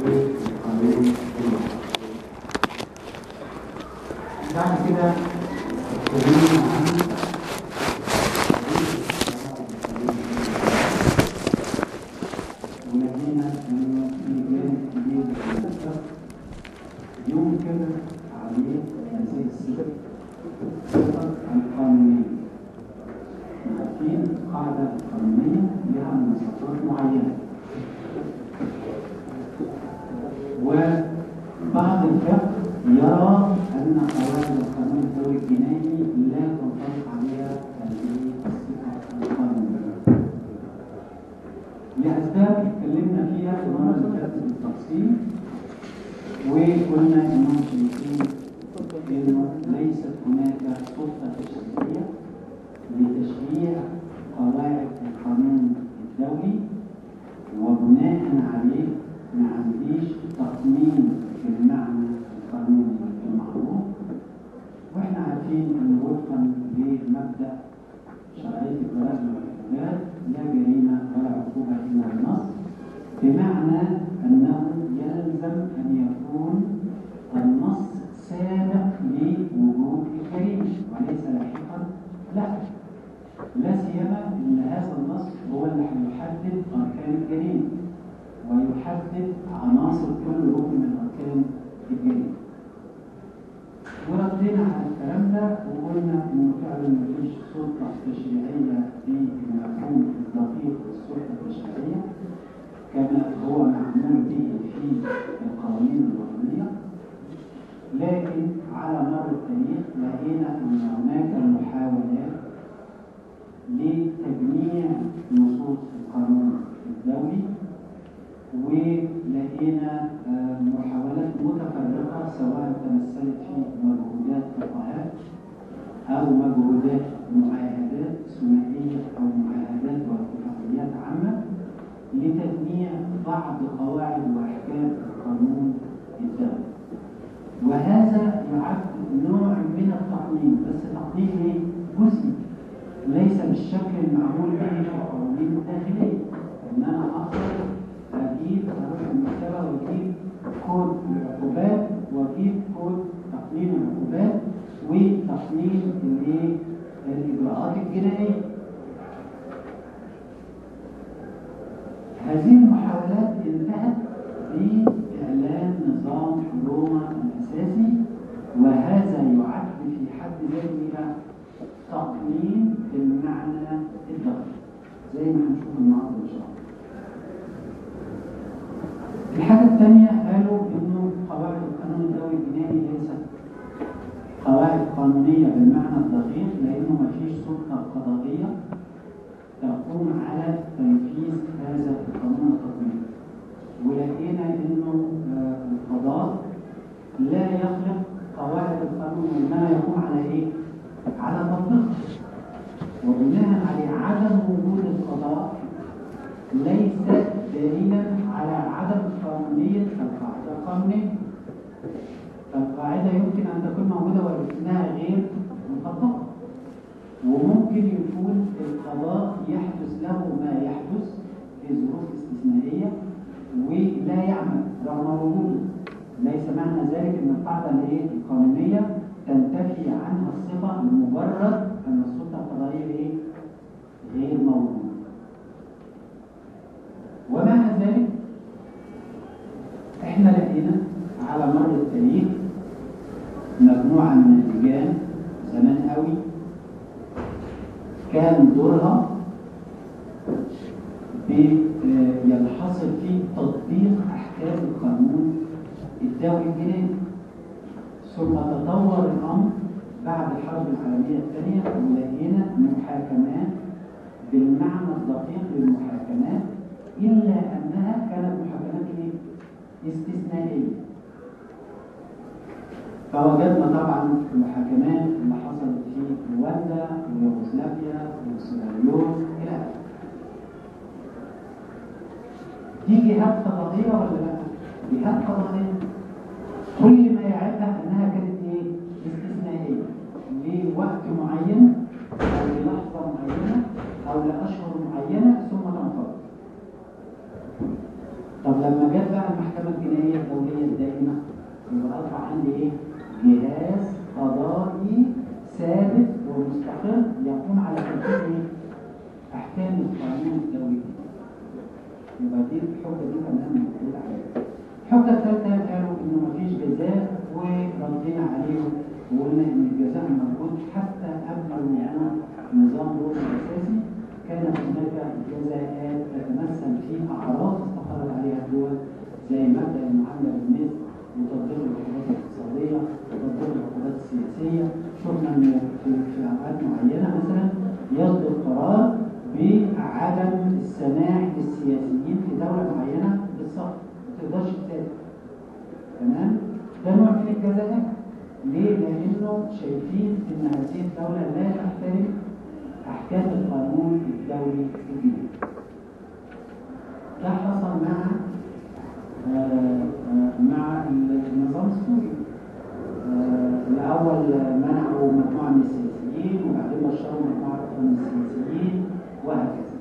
للقانون بعد كده اتكلمنا عن ولقينا انه في جانب كبير من الفقه يمكن عليه هذه الصفه صفه القانونيه عارفين القاعده القانونيه لها مواصفات معينه وبعض الفقه يرى ان قواعد القانون الدولي الجنائي لا تنطبق عليها هذه الصفه القانونيه لأسباب اتكلمنا فيها في المرة اللي فاتت بالتفصيل وقلنا إنهم شايفين إنه ليست هناك سلطة تشريعية لتشريع قواعد القانون الدولي وبناء عليه ما عنديش تصميم بالمعنى القانوني المعروف واحنا عارفين ان وفقا لمبدا شرعيه البراءه والعقوبات لا جريمه ولا عقوبه الا النص بمعنى انه يلزم ان يكون النص سابق لوجود الجريمه وليس لاحقا لا لا سيما ان هذا النص هو اللي هيحدد اركان الجريمه ويحدد عناصر كل ركن من اركان الجريمه وردينا على الكلام ده وقلنا انه فعلا مفيش سلطه تشريعيه في المفهوم الدقيق للسلطه التشريعيه كما هو معمول به في القوانين الوطنيه لكن على مر التاريخ لقينا ان هناك محاولات لتجميع نصوص القانون الدولي ولقينا آه، محاولات متفرقة سواء تمثلت في مجهودات فقهاء أو مجهودات معاهدات ثنائية أو معاهدات واتفاقيات عامة لتجميع بعض قواعد وأحكام القانون الدولي وهذا يعد نوع من التقنين بس تقنين ايه؟ جزئي ليس بالشكل المعمول به في القوانين الداخليه ان انا اقدر اجيب اروح المكتبه واجيب كود العقوبات واجيب كود تقنين العقوبات وتقنين الايه؟ الاجراءات الجنائيه هذه المحاولات انتهت بإعلان نظام روما الأساسي وهذا يعد في حد ذاته تقنين بالمعنى الدقيق زي ما هنشوف النهارده إن شاء الله. الحاجة الثانية قالوا إنه قواعد القانون الدولي الجنائي ليست قواعد قانونية بالمعنى الدقيق لأنه ما فيش سلطة قضائية تقوم على تنفيذ هذا القانون التطبيقي ولقينا انه آه، القضاء لا يخلق قواعد القانون وانما يقوم على ايه؟ على تطبيقها وبناء عليه عدم وجود القضاء ليس دليلا على عدم قانونية القاعدة القانونية فالقاعدة يمكن أن تكون موجودة ولكنها غير مطبقة وممكن يكون القضاء يحدث له ما يحدث في ظروف استثنائية ولا يعمل رغم وجوده ليس معنى ذلك ان القاعدة الايه القانونية تنتفي عنها الصفة لمجرد ان السلطة القضائية ايه غير موجودة ومع ذلك احنا لقينا على مر التاريخ مجموعة من اللجان زمان قوي كان دورها ينحصر في تطبيق احكام القانون الدولي الجنائي ثم تطور الامر بعد الحرب العالميه الثانيه ولقينا محاكمات بالمعنى الدقيق للمحاكمات الا انها كانت محاكمات ايه؟ استثنائيه فوجدنا طبعا المحاكمات اللي حصلت في رواندا ويوغوسلافيا وسيراليون الى اخره دي جهات قضائيه ولا لا؟ جهات قضائيه كل ما يعيبها انها كانت ايه؟ استثنائيه لوقت معين او للحظه معينه او لاشهر معينه ثم تنفرد. طب لما جت بقى المحكمه الجنائيه القانون الدولي يبقى دي الحجة دي كمان موجودة عليها الحجة الثالثة قالوا إنه مفيش جزاء وردينا عليهم وقلنا إن الجزاء موجود حتى قبل وجود نظام روما الأساسي كانت هناك جزاءات تتمثل في أعراض استقرت عليها الدول زي مبدأ المعاملة بالمثل وتطبيق العقوبات الاقتصادية وتطبيق العقوبات السياسية شفنا إن في في أوقات معينة مثلا يصدر قرار بعدم السماح للسياسيين في دولة معينة بالسفر ما تقدرش تسافر تمام ده نوع من الجزاءات ليه؟ لأنه شايفين إن هذه الدولة لا تحترم أحكام القانون الدولي الجديد. ده حصل مع آه، آه، مع النظام السوري. آه، الأول منعوا مجموعة من السياسيين وبعدين بشروا مجموعة أخرى من السياسيين وهكذا.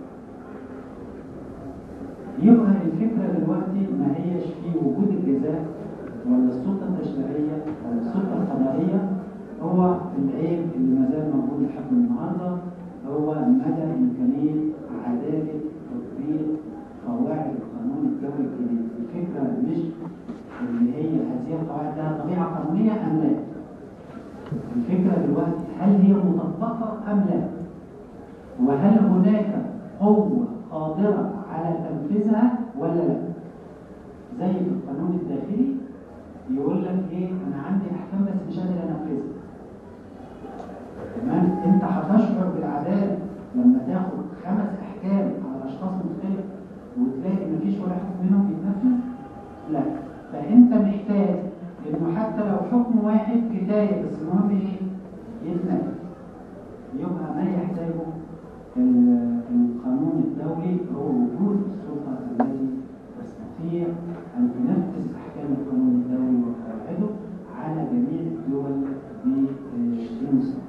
يبقى الفكرة دلوقتي ما هيش في وجود الجزاء ولا السلطة التشريعية ولا السلطة القضائية هو العيب اللي ما زال موجود لحد النهارده هو مدى إمكانية عدالة تطبيق قواعد القانون الدولي الجديد الفكرة مش اللي هي هذه القواعد لها طبيعة قانونية أم لا الفكرة دلوقتي هل هي مطبقة أم لا وهل هناك قوة قادرة على تنفيذها ولا لا زي في القانون الداخلي يقول لك ايه انا عندي احكام بس مش قادر انفذها تمام انت هتشعر بالعداله لما تاخد خمس احكام على اشخاص مختلفه وتلاقي مفيش ولا حكم منهم بيتنفذ لا فانت محتاج انه حتى لو حكم واحد كفايه بس المهم ايه يتنفذ يبقى ما يحتاجه ال- القانون الدولي هو وجود السلطه التي تستطيع ان تنفذ احكام القانون الدولي وقواعده على جميع الدول بمستوى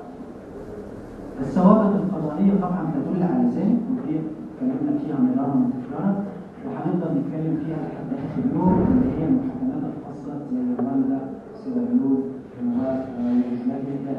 الثوابت القضائية طبعا تدل على ذلك ودي اتكلمنا فيها مرارا وتكرارا وهنفضل نتكلم فيها لحد اخر اليوم اللي هي المحاكمات الخاصة زي رواندا سيراليون ويوغوسلافيا الى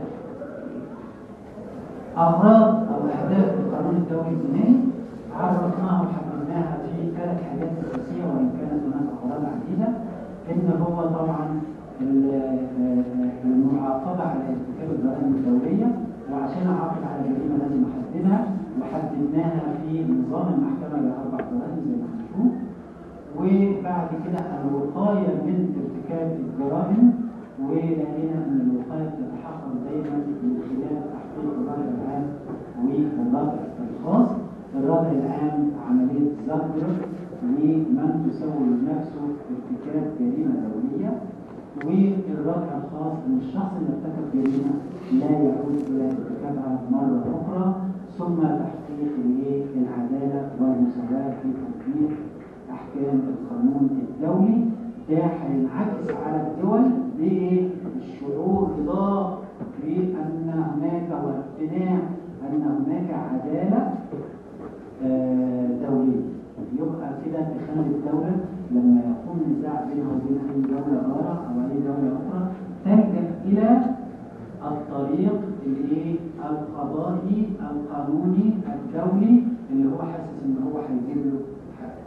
أغراض أو أهداف القانون الدولي الجنائي عرفناها وحددناها في ثلاث حاجات أساسية وإن كانت هناك أغراض عديدة إن هو طبعا ال- المعاقبة على ارتكاب الجرائم الدولية وعشان أعاقب على جريمة لازم أحددها وحددناها في نظام المحكمة بأربع جرائم زي ما هنشوف وبعد كده الوقاية من ارتكاب الجرائم ولقينا أن الوقاية تتحقق دايما من خلال تحقيق الرأي العام والرأي الخاص الرأي العام عملية زجر لمن تسول نفسه ارتكاب جريمة دولية والرأي الخاص أن الشخص اللي ارتكب جريمة لا يعود إلى ارتكابها مرة أخرى ثم تحقيق الإيه؟ العدالة والمساواة في تطبيق أحكام القانون الدولي ده هينعكس على الدول بالشعور رضا بأن هناك واقتناع أن هناك عدالة آه، دولية يبقى كده تخلي الدولة لما يقوم نزاع بينها وبين أي دولة جارة أو أي دولة أخرى تلجأ إلى الطريق الايه القضائي القانوني الدولي اللي هو حاسس ان هو هيجيب له حق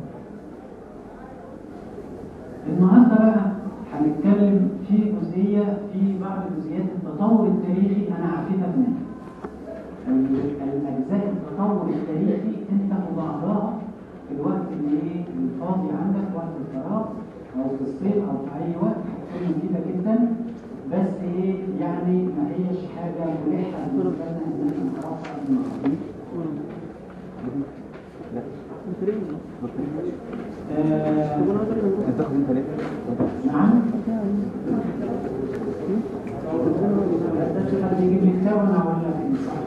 النهارده بقى هنتكلم في جزئيه في بعض جزئيات التطور التاريخي انا عافيتك منها ال- الاجزاء التطور التاريخي انت مبعضها في الوقت اللي ايه الفاضي عندك وقت الفراغ او في الصيف او في اي وقت هتكون مفيده جدا بس ايه يعني ما هيش حاجه ملحه بالنسبه لنا ان احنا نعرفها قبل ما نعرف. آه، هتاخد انت ليه؟ نعم حد يجيب لي كتاب وانا اقول لك إن صح.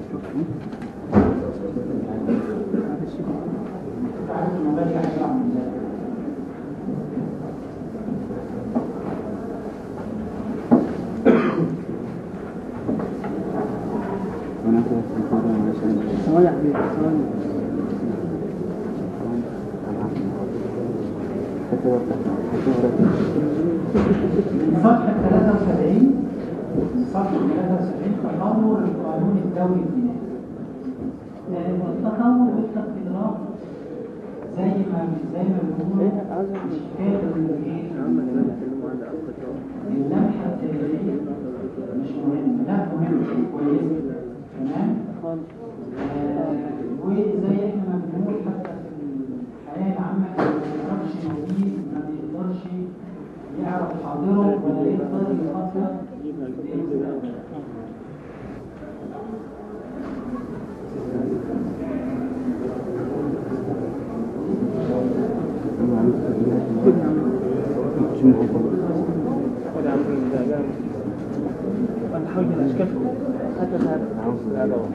انت عارف الموبايل هيطلع من ازاي وانا هاخد التليفون وانا عشان ثواني يا حبيبي ثواني من صفحة 73 من صفحة 73 تطور القانون الدولي الجنائي آه، التطور والتقديرات زي ما زي ما بيقولوا مش حكايه إن إيه؟ اللمحه التاريخيه مش مهمه لا مهمه كويسه تمام آه، وزي احنا ما بنقول حتى في الحياه العامه اللي ما يعرفش موجود ما بيقدرش يعرف حاضره ولا يقدر يفكر بالمستقبل. أنت حاول الأشكال حتى هذا هذا هو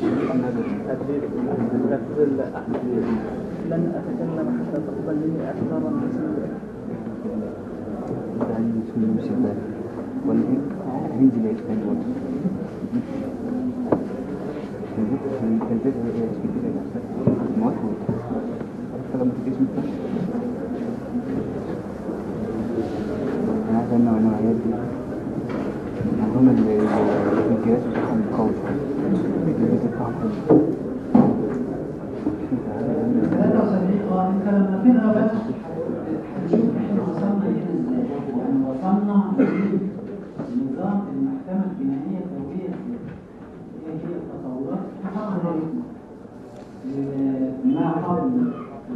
تدل أحمد لن أتكلم حتى تقبل مني اعتذارا باسمي انا عارف ان النوعيات دي عندهم الجهاز بتاعهم قوي شويه بتاعهم حلو 73 اه انت لما تقرا بس هتشوف احنا وصلنا هنا ازاي يعني وصلنا لنظام المحكمه الجنائيه الدوليه ازاي هي هي التطورات تطورت ما قبل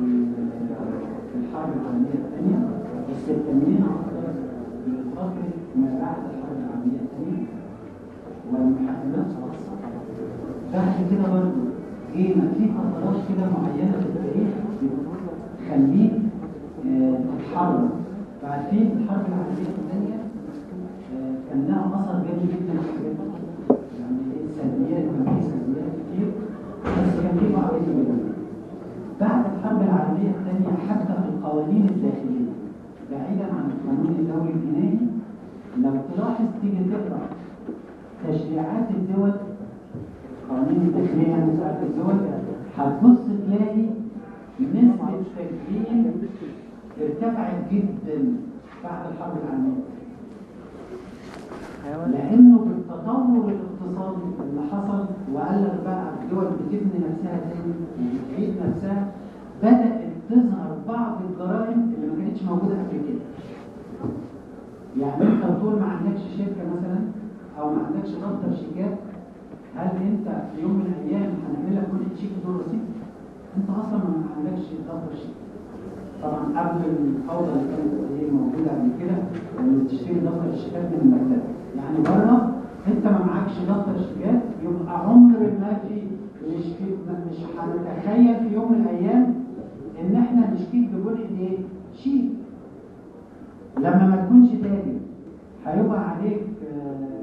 الحرب العالميه الثانيه والستينين عشر بالفتره ما بعد الحرب العالميه الثانيه والمحاكمات خاصه بعد كده برضه جينا في فترات كده معينه في التاريخ تخليك آه، تتحرك فعارفين الحرب العالميه الثانيه آه، كان لها اثر جامد جدا في الحاجات دي. يعني ايه سلبيات كان في سلبيات كتير بس كان في بعض الايجابيات بعد الحرب العالميه الثانيه حتى في القوانين الداخليه بعيدا عن القانون الدولي الجنائي لو تلاحظ تيجي تقرا تشريعات الدول قوانين الداخلية بتاعت الدول هتبص تلاقي نسبة التكريم ارتفعت جدا بعد الحرب العالمية لأنه بالتطور الاقتصادي اللي حصل وقال لك بقى الدول بتبني نفسها تاني وبتعيد نفسها بدأت تظهر بعض الجرائم اللي ما كانتش موجودة قبل كده يعني انت طول ما عندكش شركة مثلا أو ما عندكش دفتر شيكات هل انت في يوم من الايام هنعمل لك كل شيك بدون رصيد؟ انت اصلا ما عندكش دفتر شيك. طبعا قبل الفوضى اللي كانت هي موجوده قبل كده لما تشتري دفتر الشيكات من المكتبه، يعني بره انت ما معكش دفتر شيكات يبقى عمر ما في مش في مش هنتخيل في يوم من الايام ان احنا نشتري بجزء ايه؟ شيك. لما ما تكونش تاجر هيبقى عليك آه،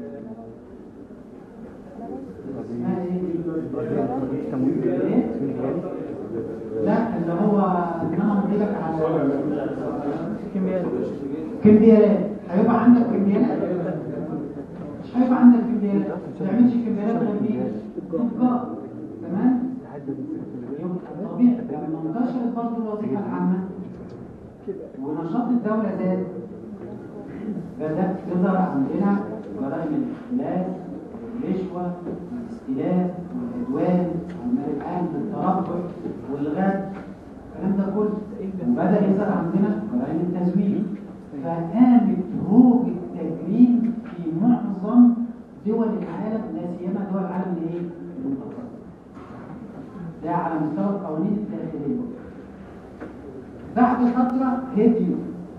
اسمها ايه دي؟ إيه؟ لا اللي هو ان انا مضيلك على كيميائي كمبيالات هيبقى عندك كمبيالات مش هيبقى عندك كمبيالات ما تعملش كمبيالات غير مين؟ تجار تمام؟ يبقى طبيعي لما انتشرت برضه الوظيفه العامه ونشاط الدوله زاد بدات تظهر عندنا جرائم الاختلاس والرشوه والاستيلاء والعدوان والمال العام والتربع والغد الكلام ده كله وبدا يظهر عندنا جرائم التزوير فقامت هوج التجريم في معظم دول العالم لا سيما دول العالم الايه؟ المتقدم ده على مستوى القوانين الداخليه بعد فتره هديوا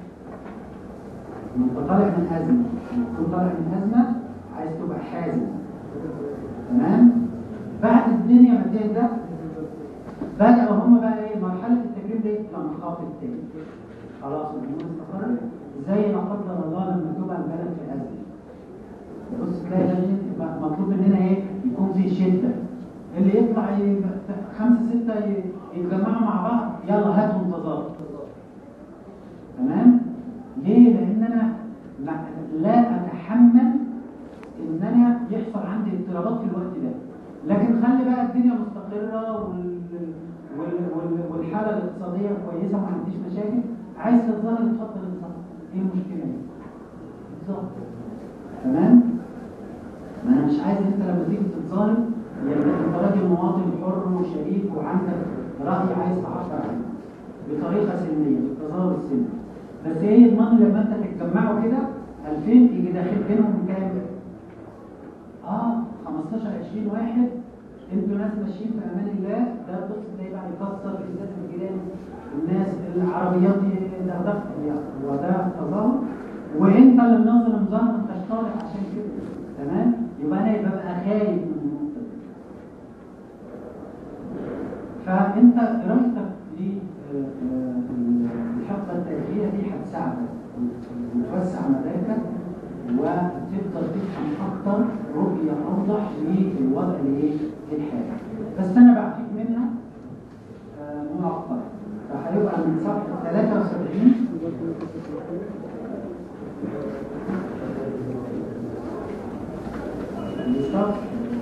انت طالع من ازمه تكون طالع من ازمه عايز تبقى حازم تمام بعد الدنيا ما تهدى بدأوا هم بقى ايه مرحله التجريب دي تنخفض تاني خلاص الامور استقرت زي لا قدر الله لما تبقى البلد في ازمه بص تلاقي لازم يبقى مطلوب مننا ايه يكون في شده اللي يطلع ي- خمسه سته ي- يتجمعوا مع بعض يلا هاتوا انتظار تمام ليه لان انا لا- لا اتحمل ان انا يحصل عندي اضطرابات في الوقت ده لكن خلي بقى الدنيا مستقره وال... وال... وال... والحاله الاقتصاديه كويسه وما عنديش مشاكل عايز تتظاهر اتفضل اتظاهر ايه المشكله يعني؟ اتظاهر تمام ما انا مش عايز انت لما تيجي تتظاهر يبقى انت راجل مواطن حر حر وشريك وعندك راي عايز تعبر عنه بطريقه سلميه بالتظاهر السلمي بس ايه يضمن لما انت تتجمعوا كده 2000 يجي داخل بينهم كام؟ اه 15 20 واحد انتوا ناس ماشيين في امان الله ده بص تلاقي بقى يكسر بالذات في الجيران الناس العربيات دغدغه وده تظاهر وانت اللي منظم نظام انت مش طالع عشان كده تمام يبقى انا يبقى بقى خايف من النقطه دي فانت قرايتك للحقبه التاريخيه دي هتساعدك وتوسع مداركك وتقدر تفهم اكتر رؤيه اوضح للوضع الايه الحالي بس انا بعطيك منها آه، ملخص فهيبقى من صفحه 73 لصفحه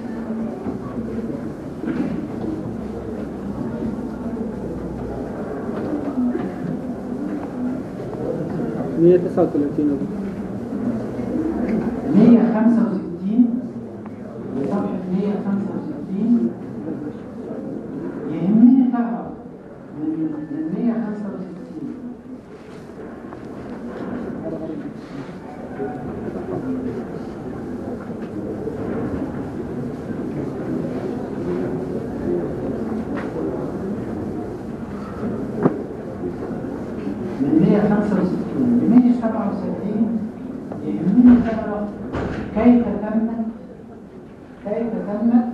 139 165 لصفحة 165 يهمني تعرف من من 165 من 165 ل 177 يهمني تعرف كيف تمت كيف تمت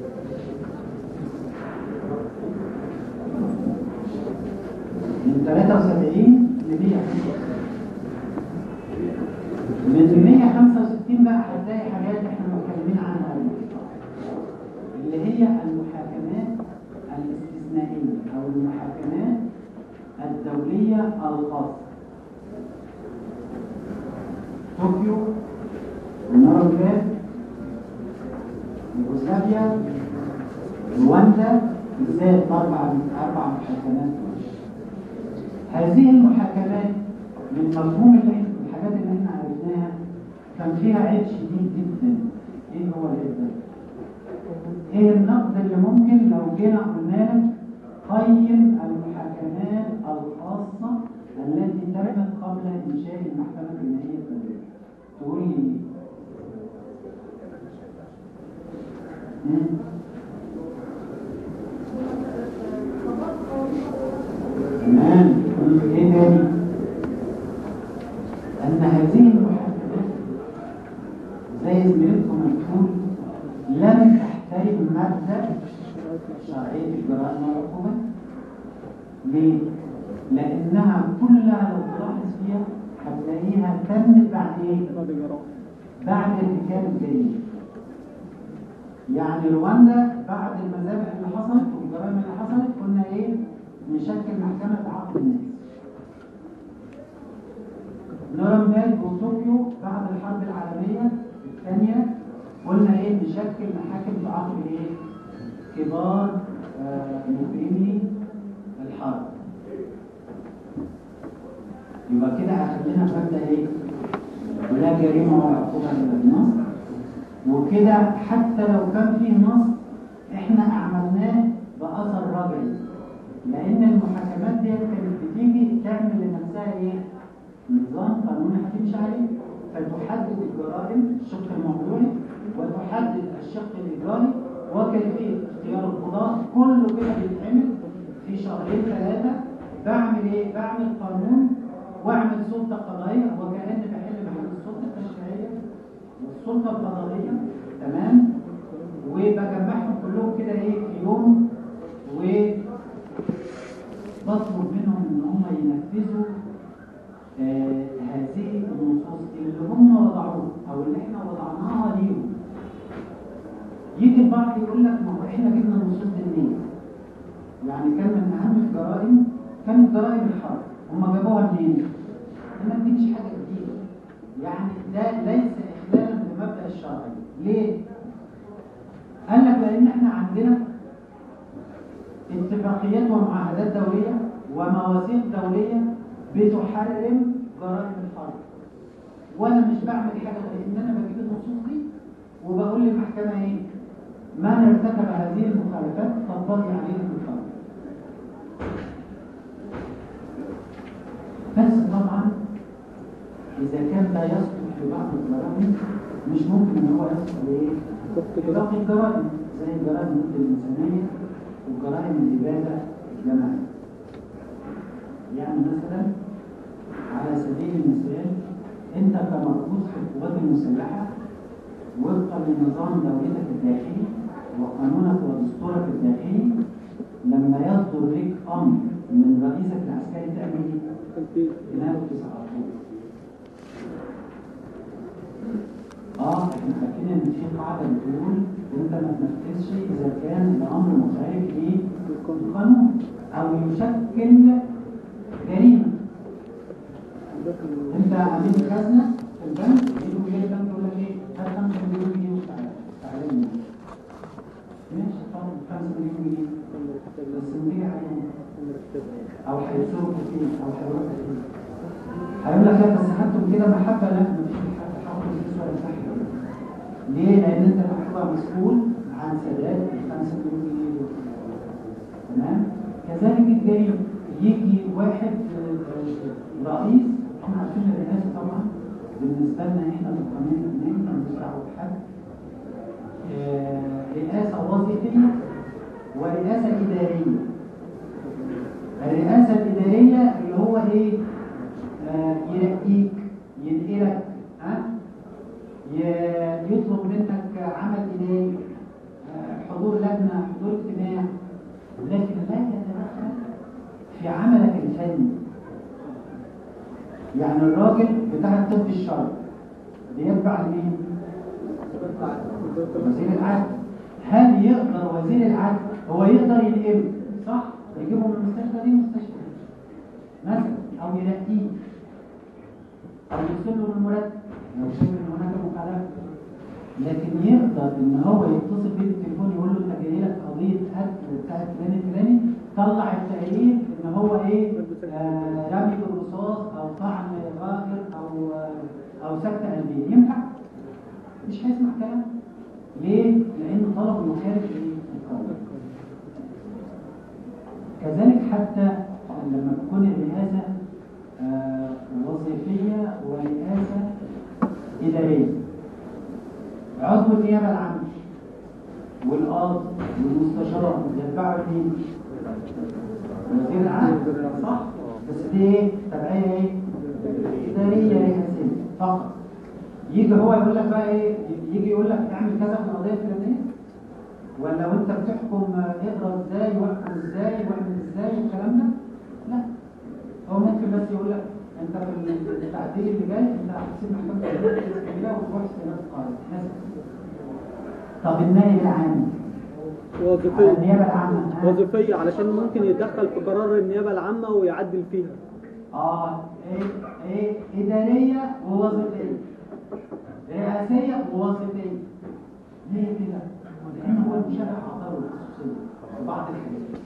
من 73 ل 165 من 165 بقى هتلاقي حاجات احنا متكلمين عنها قبل كده اللي هي المحاكمات الاستثنائيه او المحاكمات الدوليه الخاصه طوكيو نورنبرغ يوغوسلافيا رواندا بالذات اربع اربع محاكمات هذه المحاكمات من مفهوم اللي احنا الحاجات اللي احنا عرفناها كان فيها عيب شديد جدا ايه هو العيب ده؟ ايه النقد اللي ممكن لو جينا قلنا لك قيم المحاكمات الخاصه التي تمت قبل انشاء المحكمه الجنائيه الدوليه تقول لي ايه؟ مم؟ تمام ايه تاني؟ ان هذه المحاكمات زي زميلتكم الكل لم تحترم ماده شرعيه الجرائم والعقوبات ليه؟ لانها كلها لو تلاحظ فيها هتلاقيها تمت بعد ايه؟ بعد ارتكاب الجريمه يعني رواندا بعد المذابح اللي حصلت والجرائم اللي حصلت قلنا ايه؟ نشكل محكمة عقد الناس. نورنبرغ وطوكيو بعد الحرب العالمية الثانية قلنا ايه؟ نشكل محاكم تعاقب ايه؟ كبار آه، مجرمي الحرب. يبقى كده اخدنا مبدا ايه؟ لا جريمة ولا عقوبة إلا بنص وكده حتى لو كان فيه نص احنا اعملناه باثر رجعي لان المحاكمات دي كانت بتيجي تعمل لنفسها ايه نظام قانوني هتمشي عليه فتحدد الجرائم الشق الموضوعي وتحدد الشق الاجرامي وكيفيه اختيار القضاء كله كده بيتعمل في شهرين ثلاثه بعمل ايه بعمل قانون واعمل سلطه قضائيه وكاني بحل محل السلطه التشريعيه والسلطه القضائيه تمام وبجمعهم كلهم كده ايه في يوم وبطلب منهم ان هم ينفذوا آه هذه النصوص اللي هم وضعوها او اللي احنا وضعناها ليهم يجي البعض يقول لك ما هو احنا جبنا النصوص دي منين؟ يعني كان من اهم الجرائم كانت جرائم الحرب هم جابوها منين؟ ما تجيبش حاجه جديده يعني ده ليس اخلالا بمبدا الشرعي ليه؟ قال لك لان احنا عندنا اتفاقيات ومعاهدات دوليه ومواثيق دوليه بتحرم جرائم الحرب وانا مش بعمل حاجه غير ان انا بجيب النصوص دي وبقول للمحكمه ايه من ارتكب هذه المخالفات تنبغي عليه الكفاره بس طبعا اذا كان لا يصلح لبعض الجرائم مش ممكن ان هو يصلح لايه؟ لباقي الجرائم زي الجرائم ضد الانسانيه وجرائم الاباده الجماعيه يعني مثلا على سبيل المثال انت كمرؤوس في القوات المسلحه وفقا لنظام دولتك الداخلي وقانونك ودستورك الداخلي لما يصدر لك امر من رئيسك العسكري تعمل ايه؟ تنفذ على طول. اه احنا عارفين ان في قاعده بتقول انت ما تنفذش اذا كان الامر مخالف للقانون او يشكل جريمه انت امين خزنه في البنك يجوا جاي البنك يقول لك ايه هات 5 مليون جنيه وتعالى تعالى لي ماشي طبعا 5 مليون جنيه بس نيجي عليهم او هيتصرفوا فين او هيروحوا فين هيقول لك لا بس هاتهم كده محبه لا مفيش محبه حاطط فلوس ولا تحت ليه؟ لان انت هتبقى مسؤول عن سداد ال 5 مليون جنيه دول تمام كذلك الجريمه يجي واحد آه، آه، رئيس احنا عارفين الرئاسه طبعا بالنسبه لنا احنا في القانون اللبناني مالناش دعوه بحد آه، رئاسه وظيفيه ورئاسه اداريه الرئاسه الاداريه اللي هو ايه آه، يرقيك ينقلك ها ي- يطلب منك عمل اداري آه، حضور لجنه حضور اجتماع لكن لا يتدخل في عملك الفني يعني الراجل بتاع الطب الشرعي بيتبع لمين؟ وزير العدل هل يقدر وزير العدل هو يقدر ينقله صح؟ يجيبه من المستشفى دي مستشفى مثلا او ينقيه او يرسل له المرتب لو شايف ان هناك مخالفه لكن يقدر ان هو يتصل بيه بالتليفون يقول له انت جاي لك قضيه قتل بتاعت فلان الفلاني طلع التقرير ان هو ايه آه رمي بالرصاص او طعن غائر او آه او سكته قلبيه ينفع؟ مش هيسمع كلام ليه؟ لان طلبه يخالف ايه؟ القانون كذلك حتى لما تكون الرئاسه آه وظيفيه ورئاسه اداريه عضو النيابه العامه والقاضي والمستشار يتبعوا مين؟ وزير العدل صح؟ بس دي ايه؟ تبعيه ايه؟ اداريه رئاسيه فقط يجي هو يقول لك بقى ايه؟ يجي يقول لك اعمل كذا في القضيه الفلانيه ولا وانت بتحكم اقرا ازاي واحكم ازاي واعمل ازاي والكلام ده؟ لا هو ممكن بس يقول لك انت في التعديل اللي جاي انت هتسيب محكمه الكبيره وتروح استئناف القاضي مثلا طب النائب العام على وظيفية النيابه العامه ها؟ وظيفية علشان ممكن يتدخل في قرار النيابة العامة ويعدل فيها اه ايه ايه اداريه ووظيفيه رئاسيه ووظيفيه ليه كده؟ لان هو المشرع اعطاه الخصوصيه في بعض الحاجات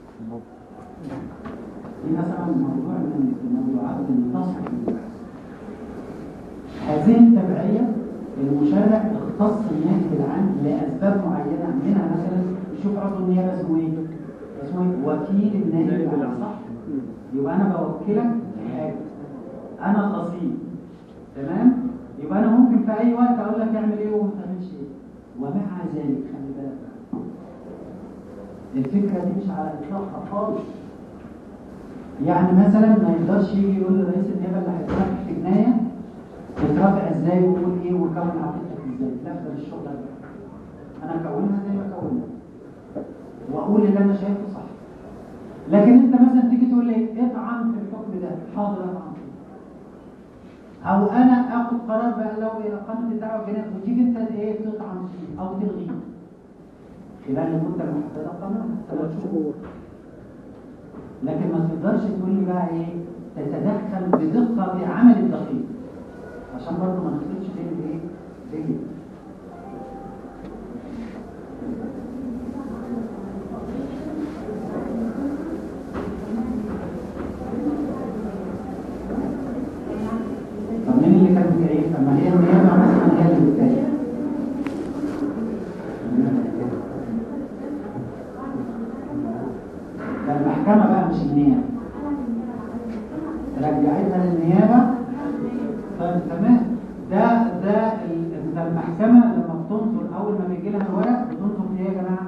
دي مثلا موضوع من الموضوعات اللي تصلح للبحث هذه التبعيه المشرع اختص النائب العام لاسباب معينه منها مثلا يشوف عضو النيابه اسمه ايه؟ اسمه ايه؟ وكيل النائب العام صح؟ يبقى انا بوكلك في حاجه انا الاصيل تمام يبقى انا ممكن في اي وقت اقول لك اعمل ايه وما تعملش ايه ومع ذلك خلي بالك بقى. الفكره دي مش على اطلاقها خالص يعني مثلا ما يقدرش يجي يقول لرئيس النيابه اللي هيترافع في جنايه يترافع ازاي ويقول ايه ويكون عقيدتك ازاي لا ده مش الشغل ده انا اكونها زي ما اكونها واقول اللي انا شايفه صح لكن انت مثلا تيجي تقول لي اطعن في الحكم ده حاضر اطعن فيه او انا اخد قرار بقى لو اقامه الدعوه الجنائيه وتيجي انت ايه تطعن فيه او تلغيه خلال المده المحدده قانونا ثلاث شهور لكن ما تقدرش تقول لي بقى ايه تتدخل بدقه في عمل الدقيق عشان برضه ما نخلطش بين الايه بين طب مين اللي كان بيعيب؟ طب ما هي النيابه مثلا هي اللي بتعيب النيابه طيب تمام ده ده ال- ده المحكمه لما بتنظر اول ما بيجي لها الورق بتنظر في ايه يا جماعه؟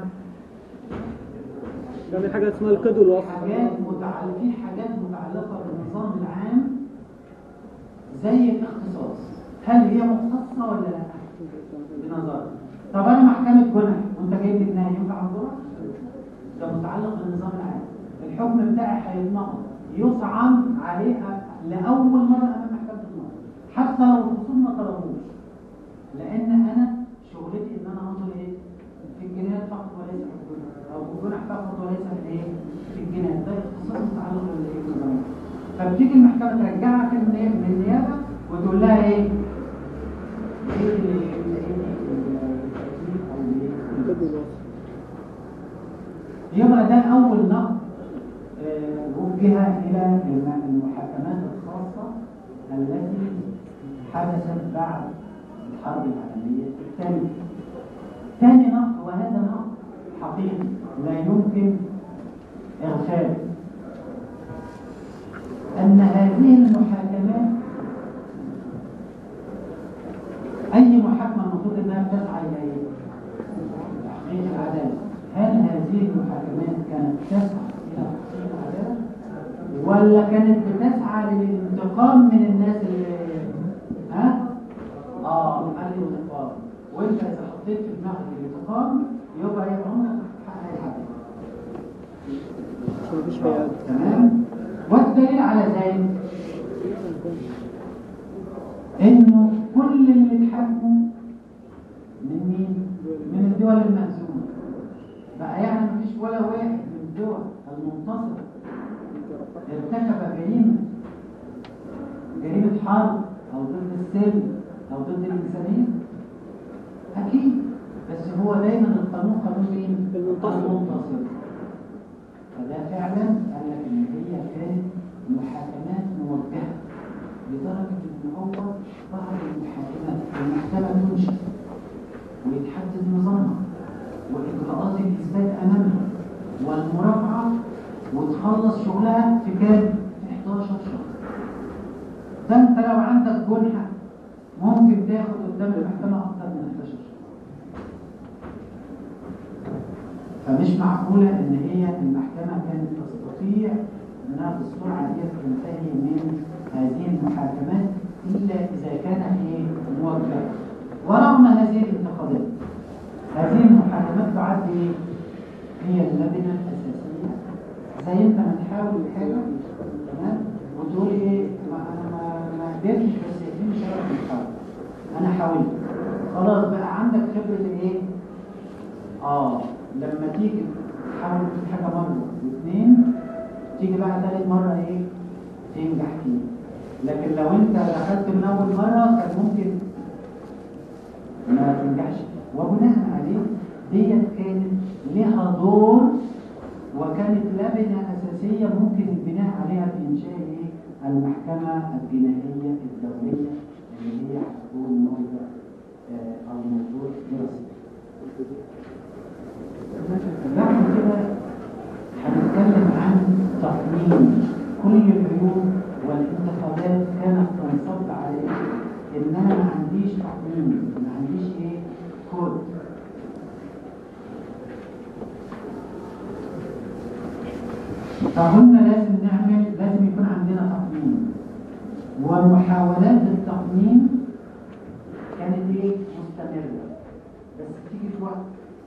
ده حاجه اسمها القيد والوصف حاجات متعلقة في حاجات متعلقة بالنظام العام زي الاختصاص هل هي مختصة ولا لا؟ بنظر طب انا محكمة جنح وانت جايب لي جناية ينفع انظرها؟ ده متعلق بالنظام العام الحكم بتاعي هيتنقض يطعن عليها لأول مرة أمام محكمة النقض حتى لو الخصوم ما طلبوش لأن أنا شغلتي إن أنا أنظر إيه؟ في الجنايات فقط وليس في الجنح أو في الجنح فقط وليس في إيه؟ في الجنايات ده اختصاص متعلق بالإيه؟ بالنظام العام. فبتيجي المحكمة ترجعك الني- من النيابة وتقول لها إيه؟ إيه اللي إيه اللي- أو إيه؟ القيد والوصف يبقى ده أول نقد آه، وجه إلى الم- المحاكمات الخاصة التي حدثت بعد الحرب العالمية الثانية. ثاني نقد وهذا نقد حقيقي لا يمكن إغفاله أن هذه المحاكمات أي محاكمة المفروض أنها تسعى إلى إيه؟ تحقيق العدالة هل هذه المحاكمات كانت تسعى إلى تحقيق العدالة ولا كانت بتسعى للانتقام من الناس اللي ها؟ اه الانتقام وانت اذا حطيت في دماغك الانتقام يبقى يبقى عمرك تحقق العدالة مفيش بيان تمام والدليل على ذلك انه كل اللي اتحكموا من مين من الدول المهزومه بقى يعني مفيش ولا واحد من الدول المنتصره ارتكب جريمه جريمه حرب او ضد السلم او ضد الانسانيه اكيد بس هو دايما القانون قانون مين المنتصر. المنتصر فده فعلا قال لك ان هي كانت محاكمات موجهه لدرجه ان هو بعض المحاكمات المحكمه تنشئ ويتحدد نظامها واجراءات الاثبات امامها والمرافعه وتخلص شغلها في كام؟ في 11 شهر. ده انت لو عندك جنحه ممكن تاخد قدام المحكمه اكتر من 11 شهر. فمش معقولة إن هي المحكمة كانت تستطيع إنها بالسرعة دي تنتهي من هذه المحاكمات إلا إذا كانت إيه موجهة ورغم هذه الانتقادات هذه المحاكمات تعد إيه؟ هي اللبنة الأساسية زي أنت ما تحاول حاجة تمام وتقول إيه ما أنا ما ما قدرتش بس يكفيني شرف المحاولة أنا حاولت خلاص بقى عندك خبرة الإيه؟ اه لما تيجي تحاول في حاجه مره واثنين تيجي بقى ثالث مره ايه تنجح فيه لكن لو انت دخلت من اول مره كان ممكن ما تنجحش وبناء عليه ديت كانت لها دور وكانت لبنه اساسيه ممكن البناء عليها في انشاء ايه المحكمه الجنائيه الدوليه اللي هي هتكون موضوع آه، او موضوع دراسي بعد كده هنتكلم عن تقنين كل العيوب والانتقادات كانت تنصب على ايه؟ ان انا ما عنديش تقنين ما عنديش ايه؟ كود فقلنا لازم نعمل لازم يكون عندنا تقنين والمحاولات للتقنين كانت ايه؟ مستمرة بس تيجي في وقت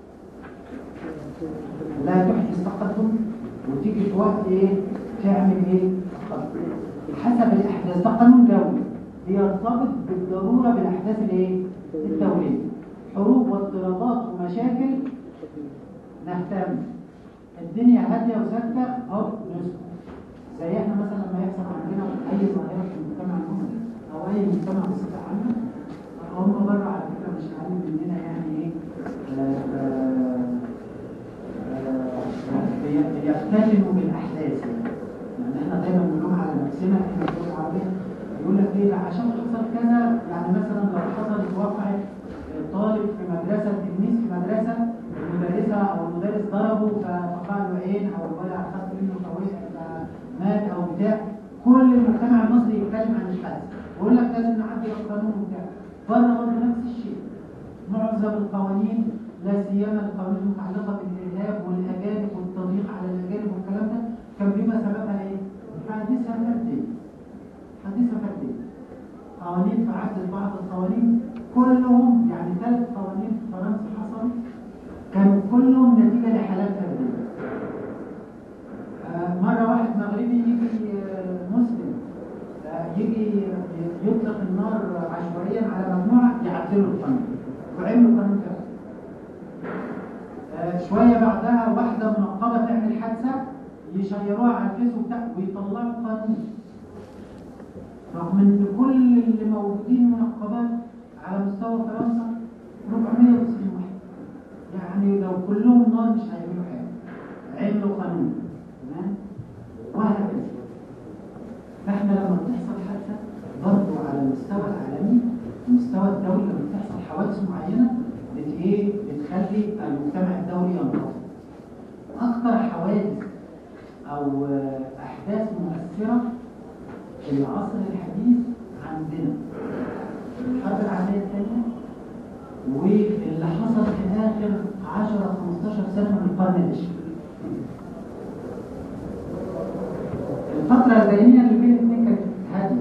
لا تحدث تقدم وتيجي في وقت ايه تعمل ايه تقدم حسب الاحداث ده قانون دولي بيرتبط بالضروره بالاحداث الايه الدوليه حروب واضطرابات ومشاكل نهتم الدنيا هاديه وساكته اهو نسكت زي احنا مثلا لما يحصل عندنا اي ظاهره في المجتمع المصري او اي مجتمع بصفه عامه هم بره على فكره مش عارفين مننا يعني ايه آه، آه، بيختلفوا بالاحداث يعني يعني احنا دايما بنقول على نفسنا احنا الدول العربيه يقول لك ايه ده عشان حصل كذا يعني مثلا لو حصلت واقعه طالب في مدرسه تلميذ في مدرسه المدرسه او المدرس ضربه فقع له عين او الولد اخذ منه فوقع فمات او بتاع كل المجتمع المصري يتكلم عن الحد ويقول لك لازم نعدل القانون وبتاع بره برضه نفس الشيء معظم القوانين لا سيما القوانين المتعلقه بالارهاب والاجانب والتضييق على الاجانب والكلام ده كان بما سببها ايه؟ حادثه فرديه حادثه فرديه قوانين في عدل بعض القوانين كلهم يعني ثلاث قوانين في فرنسا حصلوا كانوا كلهم نتيجه لحالات فرديه آه، مرة واحد مغربي يجي آه، مسلم آه، يجي يطلق النار عشوائيا على مجموعة يعدلوا القانون وعملوا قانون كده آه، شوية بعدها واحدة منقبة تعمل حادثة يشيروها على الفيس وبتاع ويطلعوا قانون رغم ان كل اللي موجودين منقبات على مستوى فرنسا 490 واحد يعني لو كلهم نار مش هيعملوا حاجة عملوا قانون تمام وهكذا فاحنا لما بتحصل حادثه برضه على المستوى العالمي المستوى الدولي لما بتحصل حوادث معينه بت ايه بتخلي المجتمع الدولي ينتفض اكثر حوادث او آه، احداث مؤثره في العصر الحديث عندنا الحرب العالميه الثانيه واللي حصل في اخر 10 15 سنه من القرن العشرين الفترة البينية اللي بين الاثنين كانت هادية.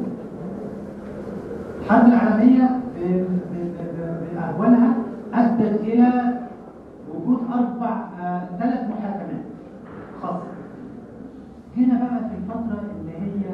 الحرب العالمية ب- ب- ب- بأهوالها أدت إلى وجود أربع آه، ثلاث محاكمات خاصة. هنا بقى في الفترة اللي هي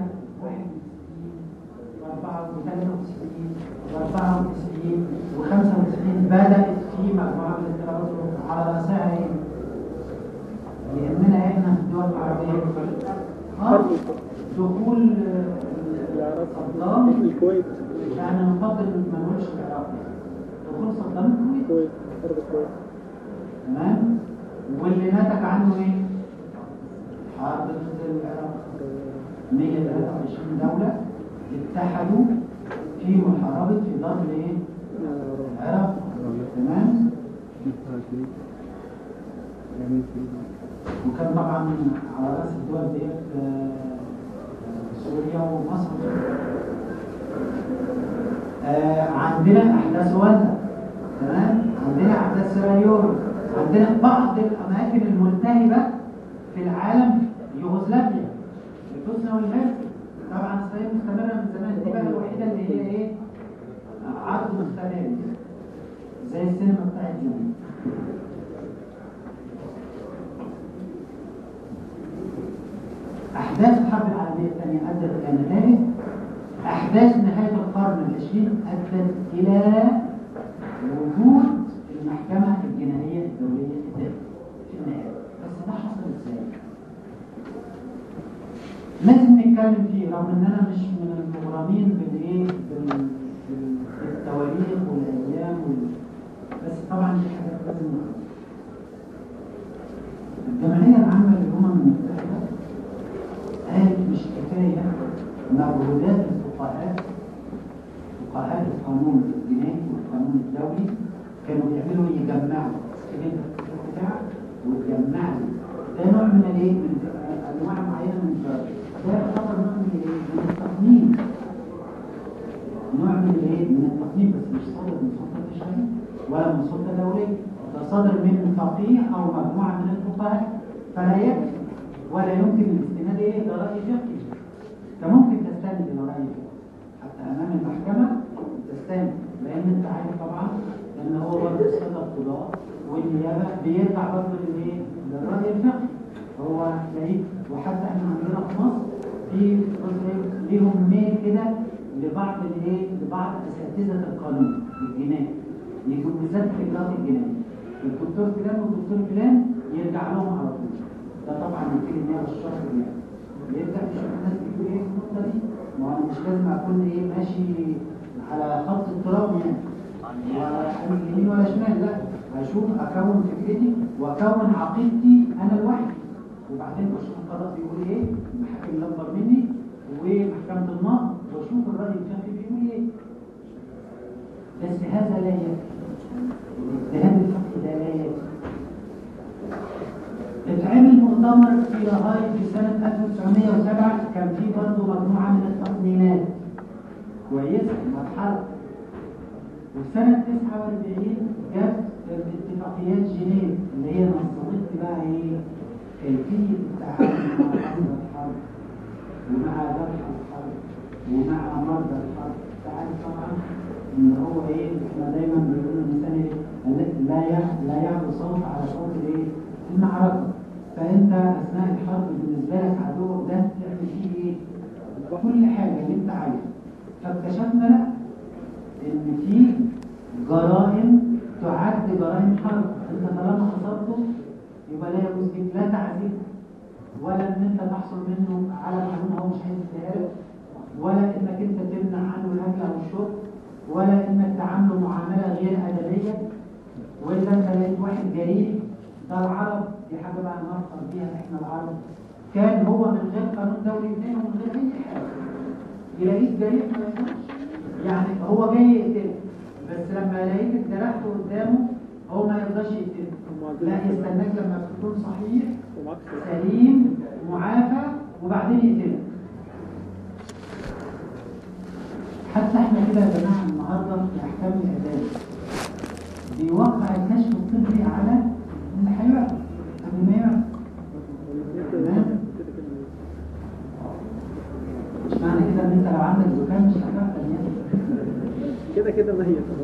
61 و94 و95 و95 بدأت في مجموعة من الاضطرابات على رأسها إيه؟ يهمنا احنا في الدول العربية آه، دخول آه، صدام الكويت يعني نفضل ما نقولش العراق دخول صدام الكويت الكويت حرب الكويت تمام واللي نتج عنه ايه؟ حرب ضد العراق 123 دولة اتحدوا في محاربة في ضرب ايه؟ العراق تمام؟ وكان طبعا على راس الدول ديت آه، سوريا ومصر آه، عندنا احداث رواندا تمام عندنا احداث سيراليون عندنا بعض الاماكن الملتهبه في العالم يوغوسلافيا البوسنه والهرسك طبعا اسرائيل مستمره من زمان دي بقى الوحيده اللي هي ايه عرض مستمر زي السينما بتاعت زمان أحداث الحرب العالمية الثانية أدت إلى نتائج أحداث نهاية القرن العشرين أدت إلى وجود المحكمة الجنائية الدولية الدولية في النهاية بس ده حصل إزاي؟ لازم نتكلم فيه رغم إن أنا مش من المغرمين بالإيه؟ بال- بال- بالتواريخ والأيام وال... بس طبعا دي حاجات لازم نعرفها. الجمعية العامة للأمم المتحدة قالت مش كفاية مجهودات الفقهاء فقهاء القانون الجنائي والقانون الدولي كانوا بيعملوا يجمعوا كده بتاع ويجمعوا ده نوع من الايه من انواع معينه من الجرائم ده يعتبر نوع من الايه من التصميم نوع من الايه من التصميم بس مش صادر من سلطه تشريعيه ولا من سلطه دوليه ده صادر من فقيه او مجموعه من الفقهاء فلا يكفي ولا يمكن الاستناد اليه الى راي فقهي انت ممكن تستند الى راي فقهي حتى امام المحكمه تستند لان انت عارف طبعا ان هو برضه الساده القضاه والنيابه بيرجع برضه للايه؟ للراي الفقهي هو تلاقيه وحتى احنا عندنا في مصر في جزء ليهم ميل كده لبعض الايه؟ لبعض اساتذه القانون الجنائي يجوا بالذات في الاجراءات الجنائيه الدكتور فلان والدكتور فلان يرجع لهم على طول ده طبعا يمكن النيابه الشرعي يعني يرجع يشوف الناس بيقولوا ايه في النقطه دي ما هو انا مش لازم اكون ايه ماشي على خط التراب يعني ولا يمين ولا شمال لا هشوف اكون فكرتي واكون عقيدتي انا لوحدي وبعدين بشوف القضاء بيقول ايه المحاكم اللي اكبر مني ومحكمه النقض واشوف الراي الفقهي بيقول ايه بس هذا لا يكفي الاجتهاد الفقهي ده لا يكفي اتعمل مؤتمر في لغاية سنة 1907 كان في برضه مجموعة من التقنينات كويسة مرحلة وسنة 49 جت اتفاقيات جنيف اللي هي نظمت بقى ايه كيفية التعامل مع أمر الحرب ومع ذبح الحرب ومع مرضى الحرب تعرف طبعا ان هو ايه احنا دايما بنقول الانسان ايه لا يع- لا يعلو صوت على صوت الايه المعركة فانت اثناء الحرب بالنسبة لك عدو ده تعمل فيه ايه كل حاجة اللي انت عايزها فاكتشفنا لا ان في جرائم تعد جرائم حرب انت طالما حصرته يبقى لا يجوز لك لا تعذيب ولا ان انت تحصل منه على معلومه هو مش عايز يديها لك ولا انك انت تمنع عنه الاكل او الشرب ولا انك تعامله معامله غير ادبيه ولا انت لقيت واحد جريء ده العرب دي حاجه بقى نفخر بيها احنا العرب كان هو من غير قانون دولي اثنين ومن غير اي حاجه يلاقيك جريء ما ينفعش يعني هو جاي يقتلك بس لما يلاقيك اتجرحت قدامه هو ما يرضاش يقتلك لا يستناك لما تكون صحيح ومعاك سليم معافى وبعدين يقتلك حتى احنا كده يا جماعه النهارده في احكام الاعدام بيوقع الكشف الطبي على اللي هيعرف قبل ما يعرف مش معنى كده ان انت لو عندك زكام مش هتعرف تنام كده كده ما هي خلاص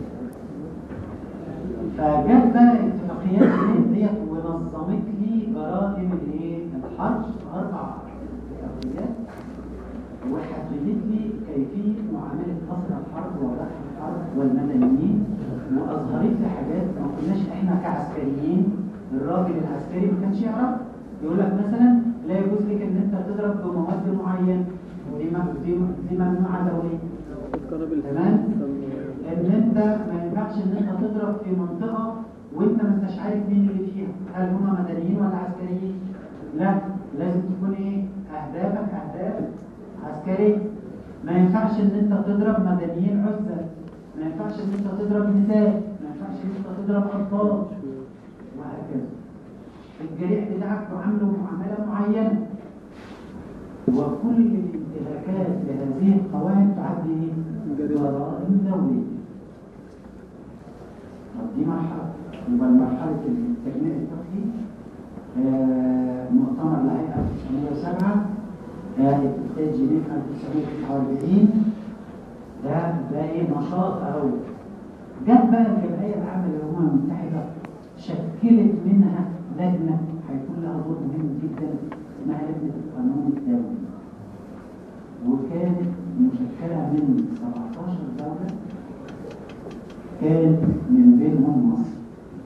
فجت بقى اتفاقيات الهند ديت ونظمت لي جرائم الايه الحرب اربع اتفاقيات وحددت لي كيفيه معامله اسرى الحرب وذبح الحرب والمدنيين واظهرت لي حاجات ما كناش احنا كعسكريين الراجل العسكري ما كانش يعرف يقول لك مثلا لا يجوز لك ان انت تضرب بمواد معينه دي م- دي دي ممنوعه دوليا القنابل تمام ان انت ما ينفعش ان انت تضرب في منطقه وانت ما انتش عارف مين اللي فيها هل هم مدنيين ولا عسكريين لا لازم تكون ايه اهدافك اهداف عسكريه ما ينفعش ان انت تضرب مدنيين عزة ما ينفعش ان انت تضرب نساء ما ينفعش ان انت تضرب اطفال وهكذا الجريح بتاعك تعامله معامله معينه وكل الانتهاكات لهذه القواعد تعد ايه؟ جرائم دولية. طب دي مرحلة يبقى مرحلة التجميع الفقهي آه، مؤتمر الهيئة 1907 ده اتفاق جنيف 1949 ده ده ايه نشاط اهو جت بقى الجمعية العامة للأمم المتحدة شكلت منها لجنة هيكون لها دور مهم جدا اسمها لجنة القانون الدولي وكانت مشكلة من 17 دولة كان من بينهم مصر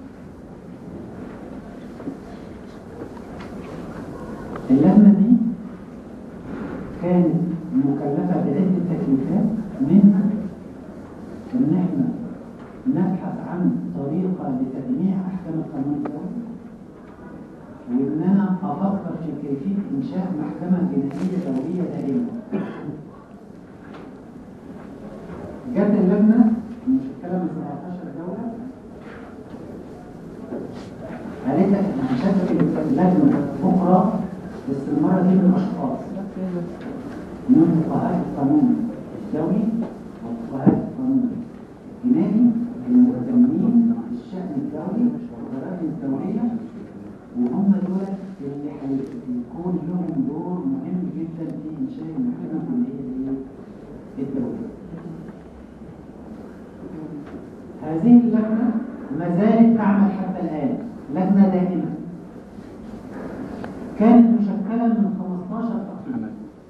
اللجنة دي كانت مكلفة بعدة تكليفات منها إن إحنا نبحث عن طريقة لتجميع أحكام القانون الدولي وإن أنا أفكر في كيفية إنشاء محكمة جنائية دولية دائمة جت اللجنة المشكلة من 17 دولة قالت لك احنا هنشكل لجنة أخرى بس المرة دي من أشخاص من فقهاء القانون الدولي وفقهاء القانون الجنائي المهتمين بالشأن الدولي والقرارات الدولية وهم دول اللي هيكون لهم دور مهم جدا في إنشاء المحكمة الجنائية الدولية. هذه اللجنة ما زالت تعمل حتى الآن لجنة دائمة كانت مشكلة من 15 فقيه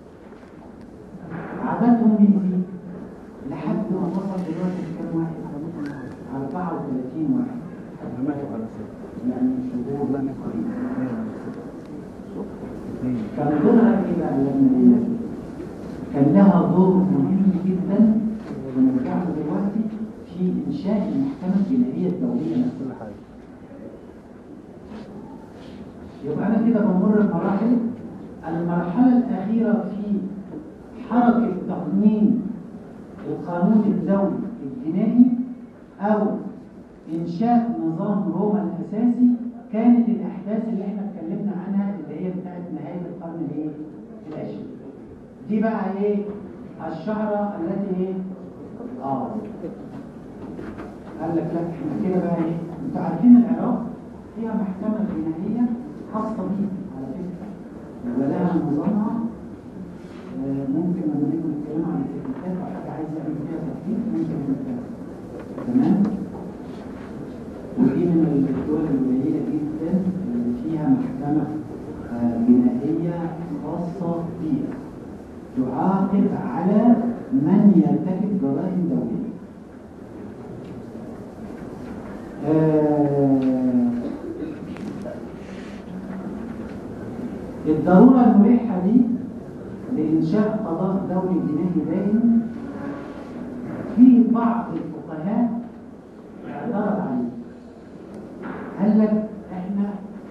عددهم بيزيد لحد ما وصل دلوقتي كام واحد 34 واحد يعني شهور كان دورها ايه بقى اللجنة دي؟ كان لها دور مهم جدا ونرجع له دلوقتي في انشاء المحكمة الجنائية الدولية نفسها يبقى انا كده بمر بمراحل المرحلة الأخيرة في حركة تقنين القانون الدولي الجنائي أو إنشاء نظام روما الأساسي كانت الأحداث اللي احنا اتكلمنا عنها اللي هي بتاعت نهاية القرن الايه؟ العشرين دي بقى ايه؟ الشعرة التي ايه؟ اه قال لك لا احنا كده بقى ايه؟ انتوا عارفين العراق فيها محكمة جنائية خاصة بيها على فكرة ولها نظامها آه، ممكن لما نيجي نتكلم عن التكنيكات او حاجة عايز يعمل فيها تكتيك ممكن نتكلم تمام؟ ودي من الدول القليلة جدا اللي فيها محكمة آه، جنائية خاصة بيها تعاقب على من يرتكب جرائم دولية. آه، الضرورة الملحة دي لإنشاء قضاء دولي جنائي دائم في بعض الفقهاء اعترض عليه قال لك احنا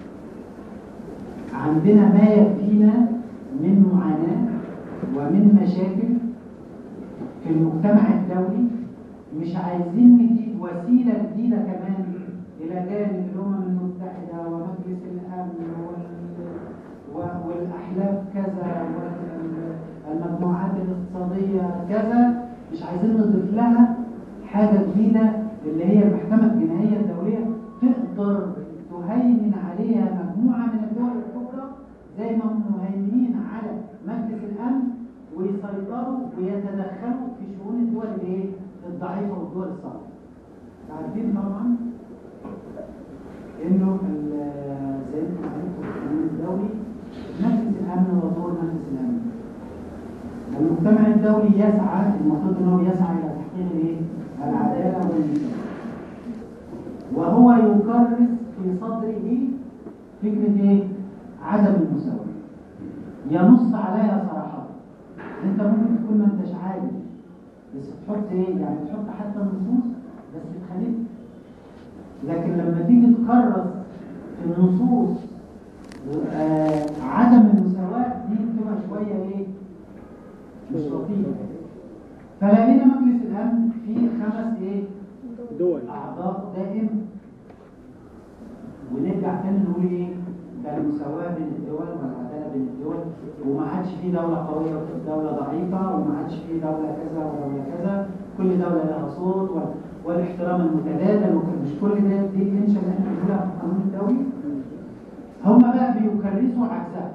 عندنا ما يكفينا من معاناة ومن مشاكل في المجتمع الدولي مش عايزين نجيب وسيلة جديدة كمان إلى جانب الأمم المتحدة ومجلس الأمن وال... و- والأحلاف كذا والمجموعات الاقتصادية كذا مش عايزين نضيف لها حاجة جديدة اللي هي المحكمة الجنائية الدولية تقدر تهيمن عليها مجموعة من الدول الكبرى زي ما هم مهيمنين على مجلس الأمن ويسيطروا ويتدخلوا في شؤون الدول الايه؟ الضعيفة والدول الصعبة. عارفين طبعا انه ال- زي ما عرفتوا في القانون الدولي مجلس الأمن هو دور مجلس الأمن. المجتمع الدولي يسعى المفروض ان هو يسعى الى تحقيق الايه؟ العداله والانصاف. وهو يكرس في صدره فكره ايه؟ عدم المساواه. ينص عليها صراحه. انت ممكن تكون ما انتش عارف بس تحط ايه؟ يعني تحط حتى النصوص بس تخليك لكن لما تيجي تكرس في النصوص آه عدم المساواه دي بتبقى شويه ايه؟ مش لطيفه. فلقينا مجلس الامن فيه خمس ايه؟ دول أعضاء دائم ونرجع تاني نقول إيه؟ ده المساواة بين الدول والعدالة بين الدول وما عادش في دولة قوية ودولة ضعيفة وما عادش في دولة كذا ودولة كذا كل دولة لها صوت وال- والاحترام المتبادل ومش كل ده دي الإنشاء اللي احنا بنقولها في القانون الدولي هم بقى بيكرسوا عكسها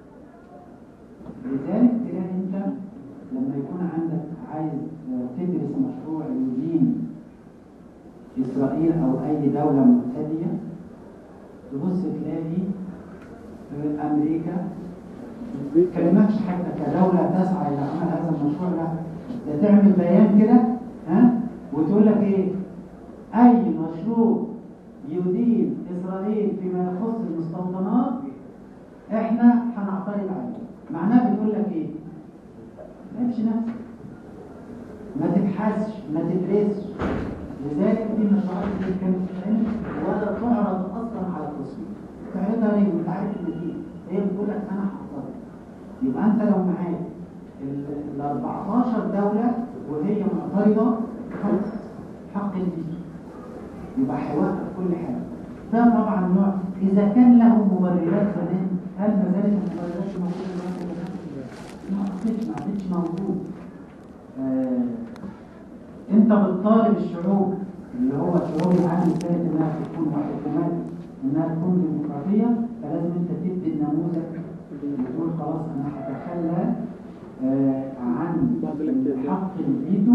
لذلك تلاقي انت لما يكون عندك عايز آه، تدرس مشروع يدين إسرائيل أو أي دولة معتدية تبص تلاقي آه، أمريكا ما تكلمكش حتى كدولة تسعى إلى عمل هذا المشروع لا ده تعمل بيان كده ها وتقول لك إيه أي مشروع يدين إسرائيل فيما يخص المستوطنات إحنا هنعترض عليه معناها بتقول لك إيه؟ ما تمشي نفسك ما تبحثش ما تدرسش لذلك دي المشروعات اللي كانت بتتعمل ولا تعرض اصلا على التصوير تعرضها ليه وانت عارف النتيجه هي بتقول لك انا هحضرها يبقى انت لو معاك ال 14 دوله وهي معترضه خلاص حق الفيتو يبقى هيوقف كل حاجه ده طبعا نوع اذا كان له مبررات زمان هل ما زالت المبررات موجوده دلوقتي ولا لا؟ ما اعتقدش ما عادتش موجود آه، انت بتطالب الشعوب اللي هو شعوب العالم الثالث انها تكون وحكومات انها تكون ديمقراطيه فلازم انت تدي النموذج وتقول خلاص انا هتخلى آه، عن حق الفيتو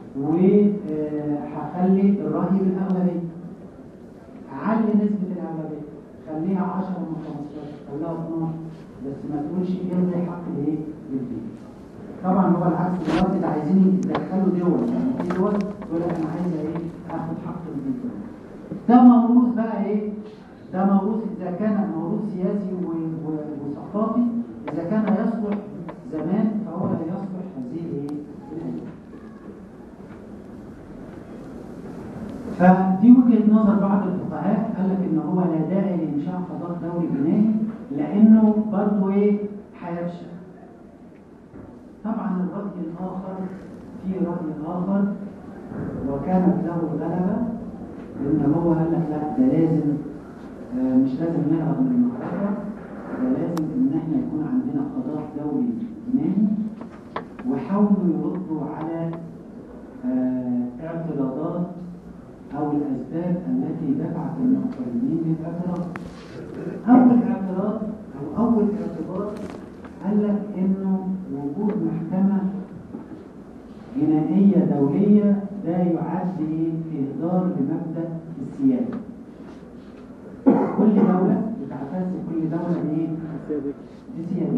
وهخلي الرأي بالأغلبية علي نسبة الأغلبية خليها 10 من 15 خليها 12 بس ما تقولش الغي حق الايه؟ الفيتو طبعا هو العكس دلوقتي ده عايزين يدخلوا دول يعني في دول تقول لك انا عايز ايه اخد حق الفيتو ده موروث بقى ايه ده موروث اذا كان موروث سياسي و- و- وثقافي اذا كان يصلح زمان فهو لا يصلح هذه ايه الايام فدي وجهه نظر بعض الفقهاء قال لك ان هو لا داعي لانشاء قضاء دولي جنائي لانه برضه ايه هيفشل طبعا الرأي الآخر في رأي آخر وكانت له غلبة إن هو قال لك لا ده لازم آه، مش لازم نهرب من المعركة فلازم ان احنا يكون عندنا قضاء دولي يوناني وحاولوا يردوا على آه، اعتراضات او الاسباب التي دفعت المعترضين للاعتراض اول اعتراض او اول اعتبار قال لك انه وجود محكمه جنائيه دوليه ده يعد إيه؟ اهدار لمبدا السياده كل دوله بتعتز كل دوله بايه بسياده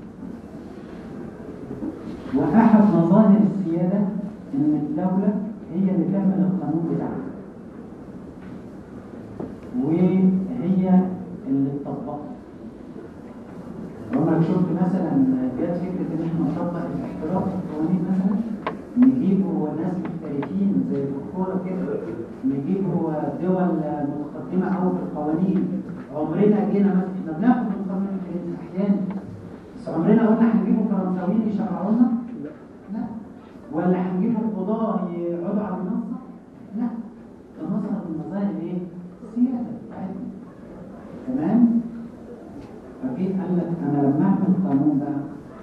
واحد مظاهر السياده ان الدوله هي اللي تعمل القانون بتاعها وهي اللي تطبقه عمرك شفت مثلا جت فكره ان احنا نطبق الاحتراف في القوانين مثلا نجيبوا ناس محترفين زي الكوره كده نجيبوا دول متقدمه قوي في القوانين عمرنا جينا مثلا احنا بناخد من القانون الفرنسي احيانا بس عمرنا قلنا هنجيبوا فرنساويين يشرعوا لنا لا ولا هنجيبوا قضاه يقعدوا على المنصه لا ده مظهر من مظاهر ايه؟ السياده بتاعتنا تمام؟ فجيت قال لك انا لما اعمل قانون بقى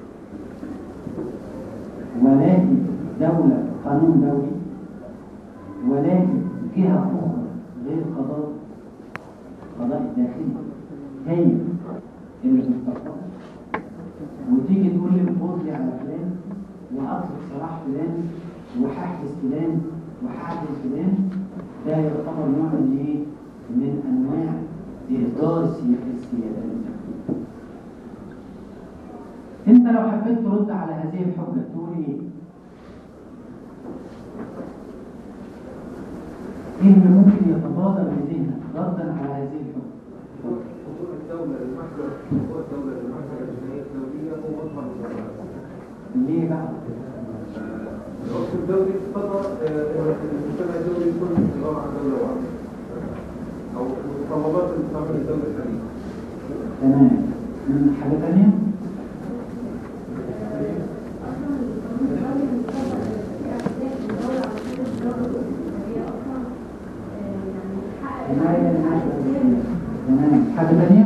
والاقي دوله قانون دولي والاقي جهه اخرى غير قضاء قضاء الداخلي هي اللي بتطبقه وتيجي تقول لي انقض لي على فلان واطلق سراح فلان وهحبس فلان وهعدل فلان ده يعتبر نوع من ايه؟ من انواع اهدار سياسه السياده انت لو حبيت ترد على هذه الحجه تقول ايه؟ ايه اللي ممكن يتبادر لذهنك ردا على هذه الحجه؟ حضور الدولة للمحكمة حضور الدولة للمحكمة الجنائية الدولية هو مظهر من ليه بقى؟ العرف الدولي اقتضى آه، ان المجتمع الدولي يكون عبارة عن دولة واحدة أو متطلبات المجتمع الدولي الحديث تمام من حاجه ثانيه؟ حمايه للنشأة الذكية. تمام حاجه ثانيه؟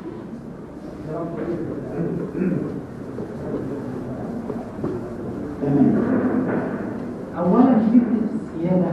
تمام اولا فكره السياده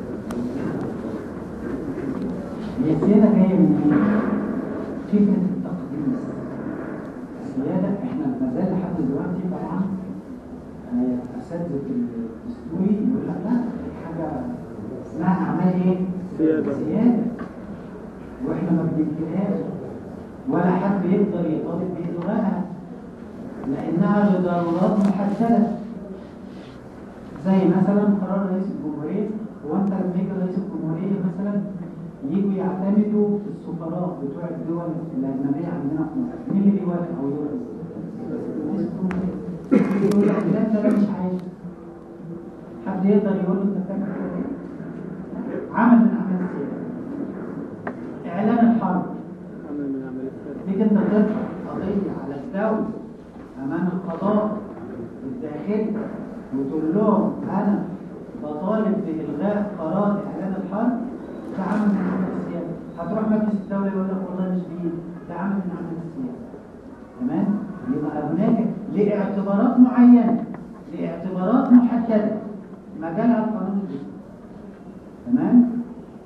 هي السياده جايه من ايه؟ فكره التقديس السياده احنا ما زال لحد دلوقتي طبعا آه، اساتذه الدستوري يقول لك لا دي حاجه اسمها اعمال ايه؟ سيادة. سياده واحنا ما بننكرهاش ولا حد يقدر يطالب بإلغائها لأنها لضرورات محددة زي مثلا قرار رئيس الجمهورية هو أنت لما يجي رئيس الجمهورية مثلا يجوا يعتمدوا السفراء بتوع الدول الأجنبية عندنا في مصر مين اللي بيوافق أو يرفض؟ رئيس الجمهورية يقول لك لا أنت لا مش عايز حد يقدر يقول له أنت بتعمل كده ليه؟ عمل من أعمال السياسة إعلان الحرب عمل من عمل السر تيجي انت ترفع قضيه على الدوله امام القضاء الداخلي وتقول لهم انا بطالب بالغاء قرار اعلان الحرب ده عمل من عمل السياسه هتروح مجلس الدوله يقول لك والله مش بايدي ده عمل من عمل السياسه تمام يبقى هناك لاعتبارات معينه لاعتبارات محدده مجالها القانون الدستوري تمام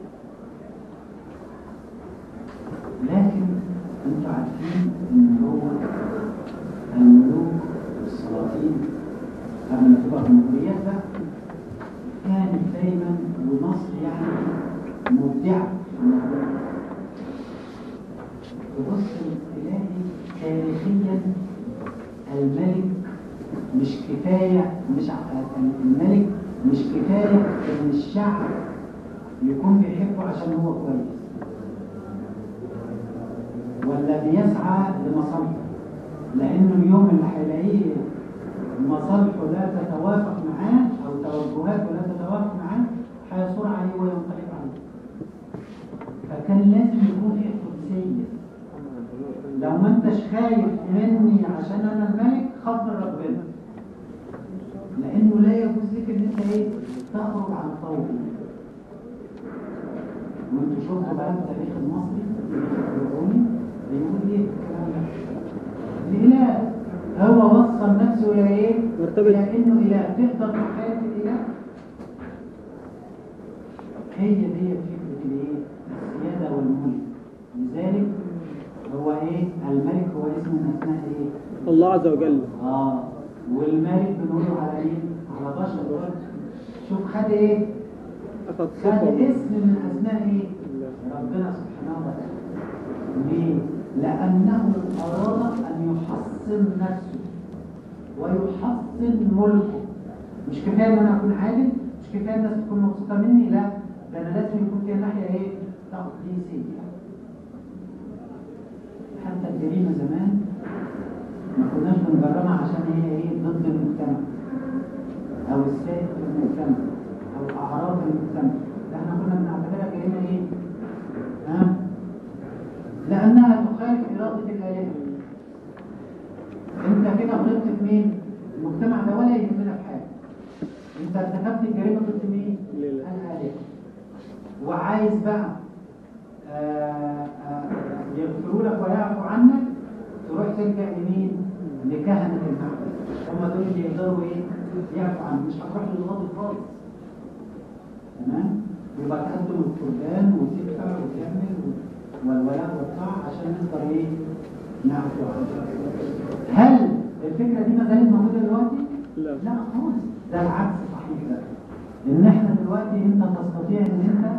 لكن انتوا عارفين ان هو الملوك والسلاطين قبل ما تبقى جمهوريات بقى كانت دايما ومصر يعني مبدعه في الموضوع ده. تبص تلاقي تاريخيا الملك مش كفايه مش ع- الملك مش كفايه ان الشعب يكون بيحبه عشان هو كويس ولا بيسعى لمصالحه لانه اليوم اللي هيلاقيه مصالحه لا تتوافق معاه او توجهاته لا تتوافق معاه هيثور عليه وينقلب عليه فكان لازم يكون ايه قدسيه لو ما انتش خايف مني عشان انا الملك خاف من ربنا لانه لا يجوز لك ان انت ايه تخرج عن طوعه وانتوا شفتوا بقى التاريخ المصري التاريخ الفرعوني بيقول ايه الكلام ده الإله هو وصل نفسه إلى إيه؟ مرتبة. إلى إنه إله تقدر تخيل الإله؟ هي دي فكرة الإيه؟ السيادة والملك لذلك هو إيه؟ الملك هو اسم من أسماء إيه؟ الله عز وجل آه والملك بنقوله على إيه؟ على بشر شوف خد إيه؟ أخذ خد صفة اسم من أسماء إيه؟ ربنا سبحانه وتعالى ليه؟ لأنه أراد أن يحصن نفسه ويحصن ملكه مش كفاية إن أنا أكون عادل مش كفاية الناس تكون مبسوطة مني لا ده أنا لازم يكون فيها ناحية إيه؟ تقديسية حتى الجريمة زمان ما كناش بنجربها عشان هي إيه ضد المجتمع أو السائد في المجتمع أو أعراض المجتمع ده احنا كنا بنعتبرها جريمة إيه؟ ها؟ لأنها تخالف إرادة الآلهة أنت كده غلطت في مين؟ المجتمع ده ولا يهمنا في حاجة أنت ارتكبت الجريمة ضد مين؟ لله. الآلهة وعايز بقى آه، آه، يغفروا لك ويعفو عنك تروح تلجأ لمين؟ لكهنة المعبد هم دول اللي يقدروا ايه؟ يعفو عنك مش هتروح للقاضي خالص تمام؟ يبقى تقدم القربان وتدفع وتعمل والولاء والطاعة عشان نقدر ايه؟ نعفو عنك هل الفكرة دي ما زالت موجودة دلوقتي؟ لا. لا خالص ده العكس صحيح ده ان احنا دلوقتي انت تستطيع ان انت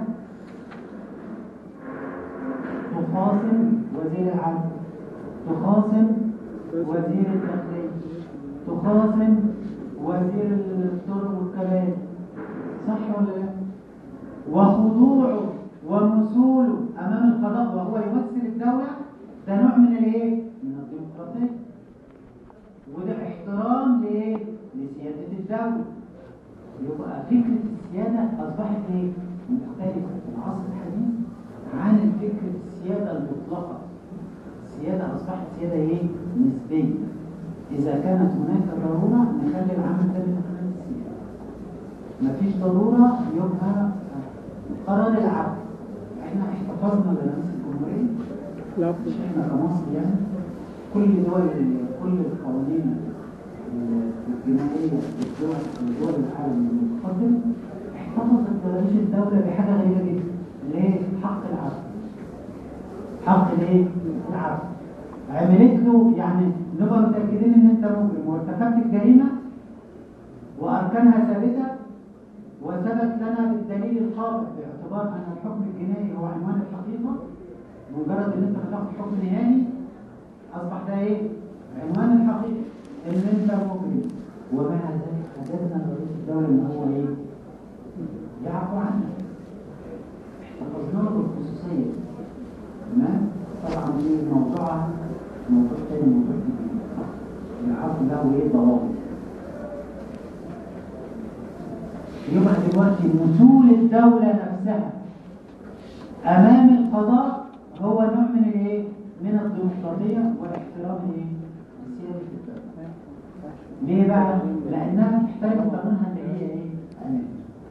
تخاصم وزير العدل تخاصم وزير الداخلية تخاصم وزير الطرق والكباري صح ولا لا؟ وخضوعه ومثوله امام القضاء وهو يمثل الدولة ده نوع من الايه؟ من الديمقراطية وده احترام لايه؟ لسيادة الدولة يبقى فكرة السيادة أصبحت ايه؟ مختلفة في العصر الحديث عن فكرة السيادة المطلقة السيادة أصبحت سيادة ايه؟ نسبية إذا كانت هناك ضرورة نخلي العمل ده من خلال السيادة مفيش ضرورة يبقى قرار العبد احنا احتفظنا برئيس الجمهورية لا مش احنا كمصر يعني كل دول كل القوانين الجنائية في الدول في دول العالم المتقدم احتفظت برئيس الدولة بحاجة غريبة جدا اللي هي حق العبد حق الايه؟ العبد عملت له يعني نبقى متأكدين ان انت مجرم وارتكبت الجريمة واركانها ثابتة وثبت لنا بالدليل القاطع باعتبار ان الحكم الجنائي هو عنوان الحقيقة مجرد ان انت بتاخد حكم نهائي اصبح ده ايه؟ عنوان الحقيقي ان انت مجرم ومع ذلك حددنا رئيس الدولة ان هو ايه؟ يعفو عنك احتفظنا له بالخصوصية تمام؟ طبعا دي موضوعها موضوع تاني موضوع كبير العفو له ايه ضوابط يبقى دلوقتي مثول الدولة نفسها أمام القضاء هو نوع من الايه؟ من الديمقراطية واحترام الايه؟ سيادة الدولة. ليه بقى؟ لأنها تحترم قانونها اللي هي ايه؟ أمان.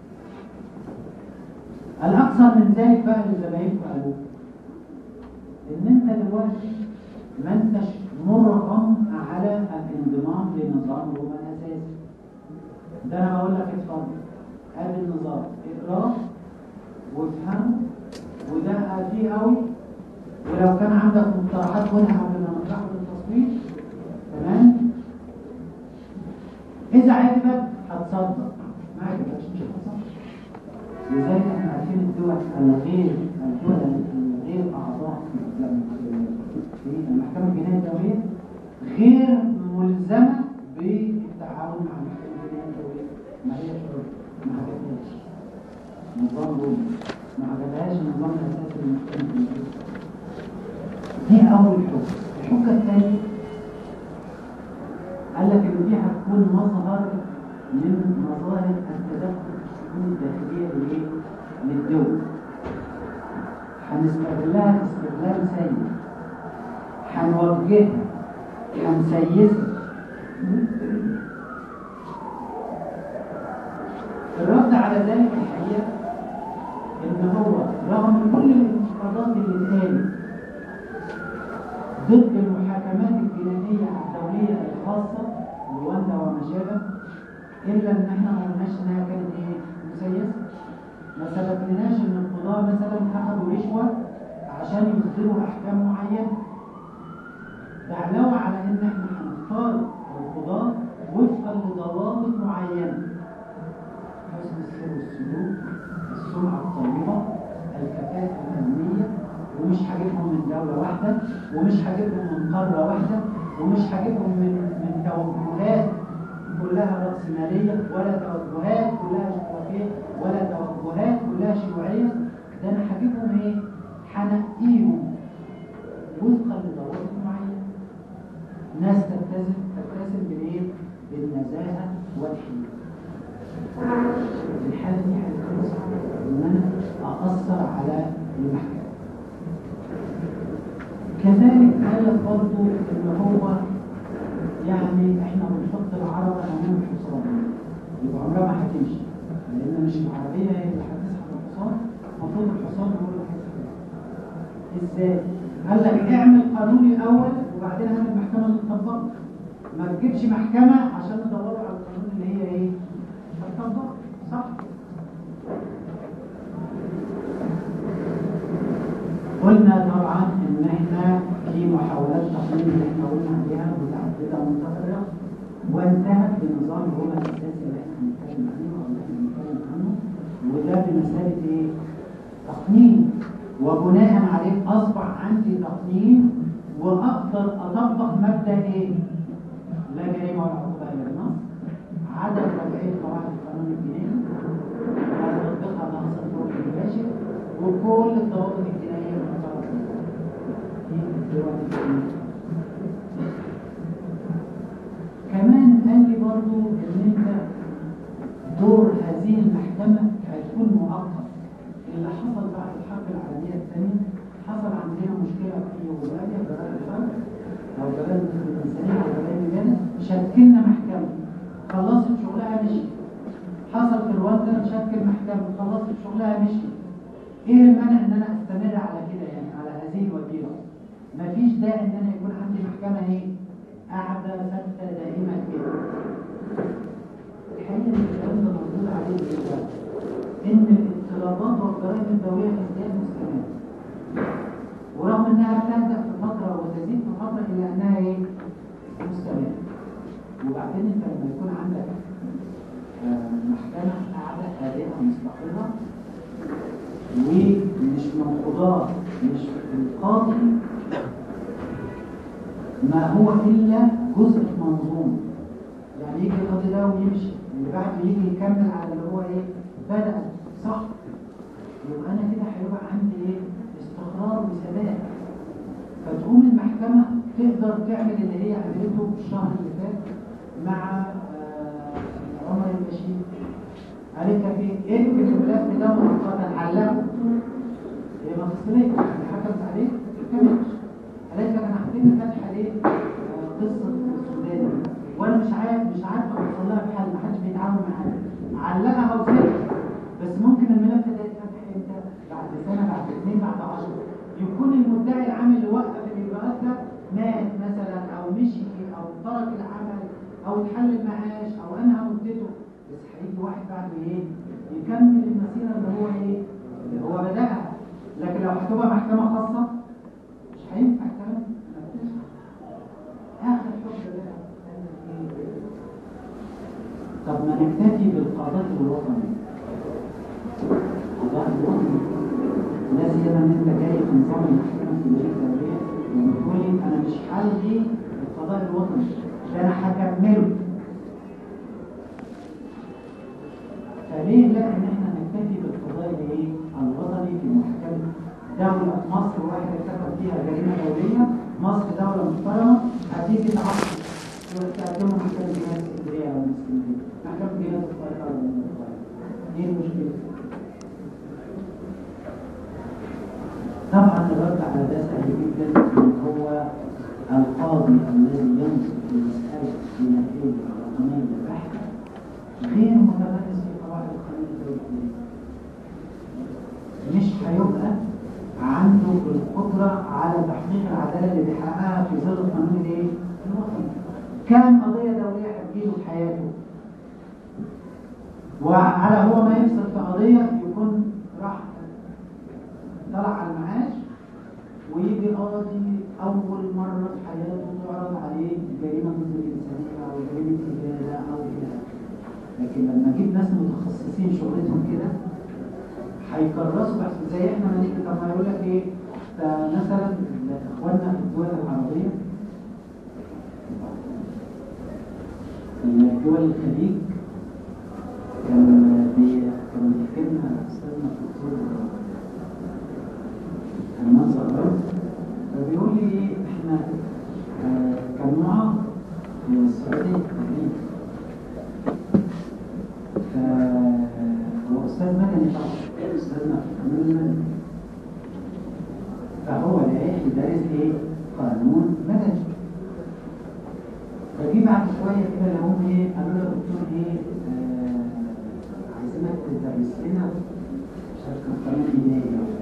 الأكثر من ذلك بقى اللي زمايلكم قالوه إن أنت دلوقتي ما أنتش مرغم على الانضمام لنظام روما الأساسي. ده أنا بقول لك اتفضل ادي النظام اقراه وافهمه ودقق فيه قوي ولو كان عندك مقترحات قولها قبل ما نطرحه للتصويت تمام اذا عجبك هتصدق ما عجبكش مش هتصدق لذلك احنا عارفين الدول الغير الدول الغير اعضاء في المحكمه الجنائيه الدوليه غير ملزمه بالتعاون مع المحكمه الجنائيه الدوليه ما هي شروط ما عجبهاش نظام رومي ما عجبهاش النظام الاساسي للمحكمه الجنائيه دي اول حكم الحكم الثاني قال لك ان دي هتكون مظهر من مظاهر التدخل في الشؤون الداخليه للايه؟ للدول هنستغلها استغلال سيء هنوجهها هنسيسها الرد على ذلك الحقيقه ان هو رغم كل الانتقادات اللي اتقالت ضد المحاكمات الجنائيه خاصة رواندا وما شابه إلا إن إحنا ما قلناش إنها كانت إيه مسيسة ما ثبتناش إن القضاة مثلا أخذوا رشوة عشان يصدروا أحكام معينة ده علاوة على إن إحنا هنختار القضاة وفقا لضوابط معينة حسن السير والسلوك السمعة الطيبة الكفاءة الأمنية ومش هجيبهم من دولة واحدة ومش هجيبهم من قارة واحدة ومش هجيبهم من من توجهات كلها رأسمالية ولا توجهات كلها اشتراكية ولا توجهات كلها شيوعية ده أنا هجيبهم إيه؟ هنقيهم وفقا لضوابط معينة ناس تلتزم تلتزم بالايه؟ بالنزاهه والحلم. الحاله دي هتكون صعبه ان انا اثر على المحكمه. كذلك قال برضه ان هو يعني احنا بنحط العربه امام الحصان يبقى عمرها ما هتمشي لان مش العربيه هي اللي هتسحب الحصان المفروض الحصان هو اللي هيسحب ازاي؟ قال لك اعمل قانون الاول وبعدين هات المحكمه اللي تطبقه ما تجيبش محكمه عشان تدوروا على القانون اللي هي ايه؟ هتطبقه صح؟ قلنا طبعا ان احنا في محاولات تقنين اللي احنا قلنا عليها متعدده متفرقه وانتهت بنظام هو الاساسي اللي احنا هنتكلم عنه او اللي احنا هنتكلم عنه وده بمثابه ايه؟ تقنين وبناء عليه اصبح عندي تقنين واقدر اطبق مبدا ايه؟ لا جريمه ولا عقوبه الا بالنص عدم تبعيه قواعد القانون الجنائي ولا تطبيقها نقص الطرق المباشر وكل الضوابط الجنائيه المعترف بها في دلوقتي الجنائي. كمان قال لي برضو ان انت دور هذه المحكمه هتكون مؤقت اللي حصل بعد الحرب العالميه الثانيه حصل عندنا مشكله في يوغوسلافيا جرائم الحرب او جرائم الانسانيه او جرائم الجنس شكلنا محكمه خلصت شغلها مشي حصل في رواندا نشكل محكمه خلصت شغلها مشي ايه المانع ان انا استمر على كده يعني على هذه الوتيره مفيش داعي ان انا يكون عندي محكمه ايه قاعده ثابته دائمه كده الحقيقه ان الكلام ده موجود عليه ايه ان الاضطرابات والجرائم الدوليه ازدياد مستمر ورغم انها بتبدا في فتره وتزيد في فتره الا انها ايه مستمره وبعدين انت لما يكون عندك آه، محكمه قاعده هادئه مستقره ومش من قضاه مش القاضي ما هو الا جزء في منظومه يعني يجي القاضي ده ويمشي اللي بعده يجي يكمل على اللي هو ايه بدأ صح يبقى انا كده هيبقى عندي ايه استقرار وثبات فتقوم المحكمة تقدر تعمل اللي هي عملته الشهر اللي فات مع آه، عمر البشير قالت لك ايه اكتب الملف ده مؤقتا علقه هي ما فصلتش يعني حكمت عليه ما كملش قالت لك انا هبتدي فتح عليه آه، قصه السودان دي. وانا مش عارف مش عارفه اوصل لها بحل ما حدش بيتعاون معايا علقها وسيبها بس ممكن الملف ده يتفتح امتى؟ بعد سنه بعد اثنين بعد 10 يكون المدعي العام اللي وقف الاجراءات ده مات مثلا او مشي او ترك العمل او اتحل المعاش او انهى مدته بس هيجي واحد بعده ايه؟ يكمل المسيره اللي هو ايه؟ اللي هو بداها لكن لو هتبقى محكمه خاصه مش هينفع الكلام ده. ما بتنفع. اخر حكم ده قال لك ايه؟ طب ما نكتفي بالقضاء الوطني قضاء الوطني لا سيما ان انت جاي في نظام المحكمه التجاريه الدوليه وبتقول لي انا مش هلغي القضاء الوطني ده انا هكمله فليه لا ان احنا نكتفي بالقضاء الايه الوطني في محكمه دولة مصر واحد ارتكب فيها جريمة دولية مصر دولة محترمة هتيجي تعاقب وتقدموا محكمة جهاز اسكندرية أو من اسكندرية محكمة جهاز القاهرة أو من القاهرة ايه المشكلة؟ طبعا الرد على ده سهل جدا ان هو القاضي الذي ينظر في مسألة جنائية وطنية بحتة غير متمرس في قواعد القانون الدولي مش هيبقى عنده القدرة على تحقيق العدالة اللي بيحققها في ظل القانون الايه؟ الوطني كام قضية دولية هتجيله في حياته وعلى هو ما يفصل في قضية يكون راح طلع على المعاش ويجي قاضي أول مرة في حياته تعرض عليه جريمة ضد الإنسانية أو جريمة إبادة أو إلى آخره. لكن لما أجيب ناس متخصصين شغلتهم كده هيكرسوا بحث زي احنا ما نيجي طب ما يقول لك ايه ده مثلا اخواننا في الدول العربيه دول الخليج كان بي كان بيحكي لنا استاذنا الدكتور حماد زهران فبيقول لي ايه احنا آه، كان معاه في السعوديه تقريبا فهو أستاذ مدني طبعا أستاذنا في القانون المدني فهو لقاه دارس إيه؟ قانون مدني فجي بعد شوية كده لهم إيه؟ قالوا له يا دكتور إيه؟ آه، عايزينك تدرس لنا مش عارف كان قانون جنائي أو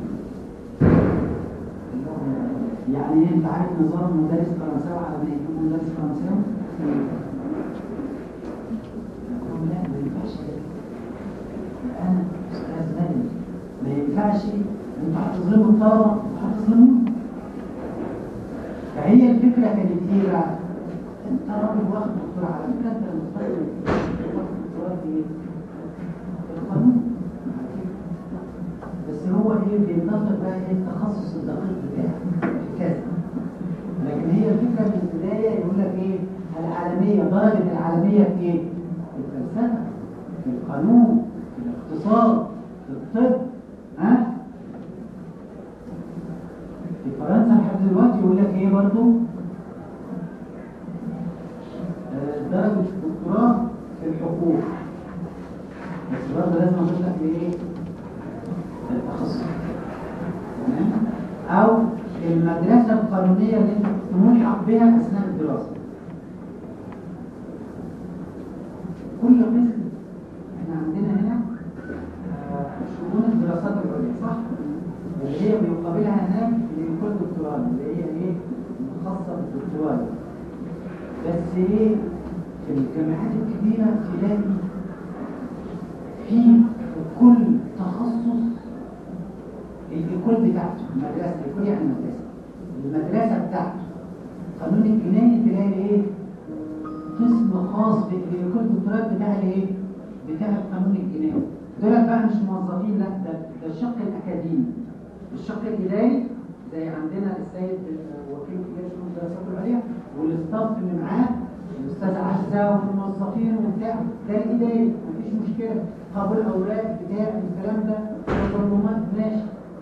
قال له، يعني إيه أنت عارف نظام مدرس فرنساوي على ما يجيبوا مدرس فرنساوي؟ يقول لا ما ينفعش كده انا استاذ مدني ما ينفعش انتوا هتظلموا الطلبه هتظلموا فهي الفكره كانت ايه بقى؟ انت راجل واخد دكتوراه على فكره انت المفترض واخد دكتوراه في ايه؟ في القانون بس هو ايه بينتظر بقى ايه التخصص الدقيق بتاعك في كذا لكن هي الفكره من البدايه يقول لك ايه؟ العالميه درجه العالميه في ايه؟ في الفلسفه في القانون في الاقتصاد في الطب ها في فرنسا لحد دلوقتي يقول لك ايه برضو آه، درجة الدكتوراه في الحقوق بس برضه لازم اقول لك ايه التخصص تمام او المدرسة القانونية اللي انت كنت ملحق بها اثناء الدراسة كل قسم احنا عندنا هنا آه، شؤون الدراسات العليا صح؟ اللي هي بيقابلها هناك لكل دكتوراه اللي هي ايه؟ خاصة بالدكتوراه بس ايه؟ في الجامعات الكبيرة تلاقي في كل تخصص الكل بتاعته المدرسة الكل يعني المدرسة المدرسة بتاعته قانون الجنائي تلاقي ايه؟ قسم خاص بكل الدكتوراه بتاع الايه؟ بتاع القانون الجنائي دول بقى مش موظفين لا ده ده الشق الاكاديمي الشق الاداري زي عندنا السيد وكيل كبير شؤون الدراسات العليا والاستاف اللي معاه الاستاذ عزه والموظفين وبتاع ده الاداري مفيش مشكله قبول اوراق بتاع الكلام ده تظلمات ماشي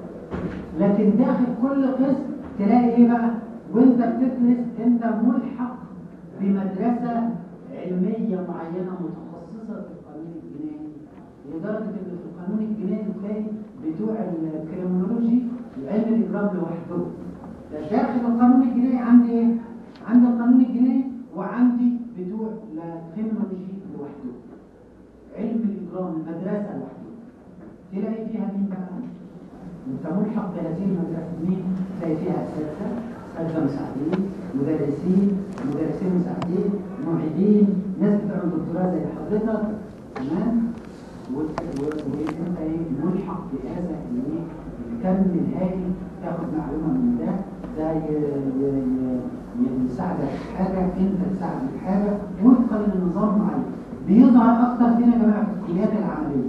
لكن داخل كل قسم تلاقي ايه بقى وانت بتدرس انت ملحق بمدرسه علميه معينه متخصصه في القانون الجنائي لدرجه ان في القانون الجنائي تلاقي بتوع الكريمنولوجي وعلم الاجرام لوحده ده داخل القانون الجنائي عندي ايه؟ عندي القانون الجنائي وعندي بتوع الكريمنولوجي لوحده علم الاجرام المدرسه لوحده تلاقي فيها مين بقى؟ انت ملحق بهذه المدرسه مين؟ تلاقي فيها اساتذه اساتذه مساعدين مدرسين مدرسين مساعدين معيدين ناس بتعمل دكتوراه زي حضرتك تمام وانت ايه ملحق بهذا الايه الكم الهائل تاخد معلومه من ده ده ي- ي- ي- يساعدك في حاجه انت تساعد في حاجه وفقا لنظام معين بيظهر اكتر فينا يا جماعه في الكليات العمليه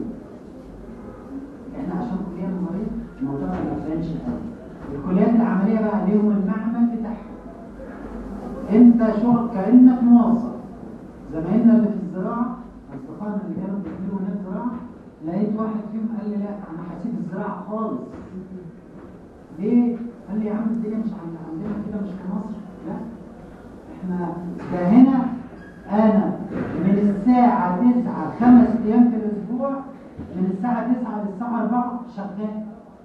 احنا عشان كليه نظريه الموضوع ما بيبانش قوي الكليات العمليه بقى ليهم المعمل بتاعهم انت شغل كانك موظف زمايلنا اللي في الزراعه اصدقائنا اللي كانوا بيعملوا هناك زراعه لقيت واحد فيهم قال لي لا انا هسيب الزراعه خالص ليه؟ قال لي يا عم الدنيا مش عند- عندنا كده مش في مصر لا احنا ده هنا انا من الساعه 9 خمس ايام في الاسبوع من الساعه 9 للساعه 4 شغال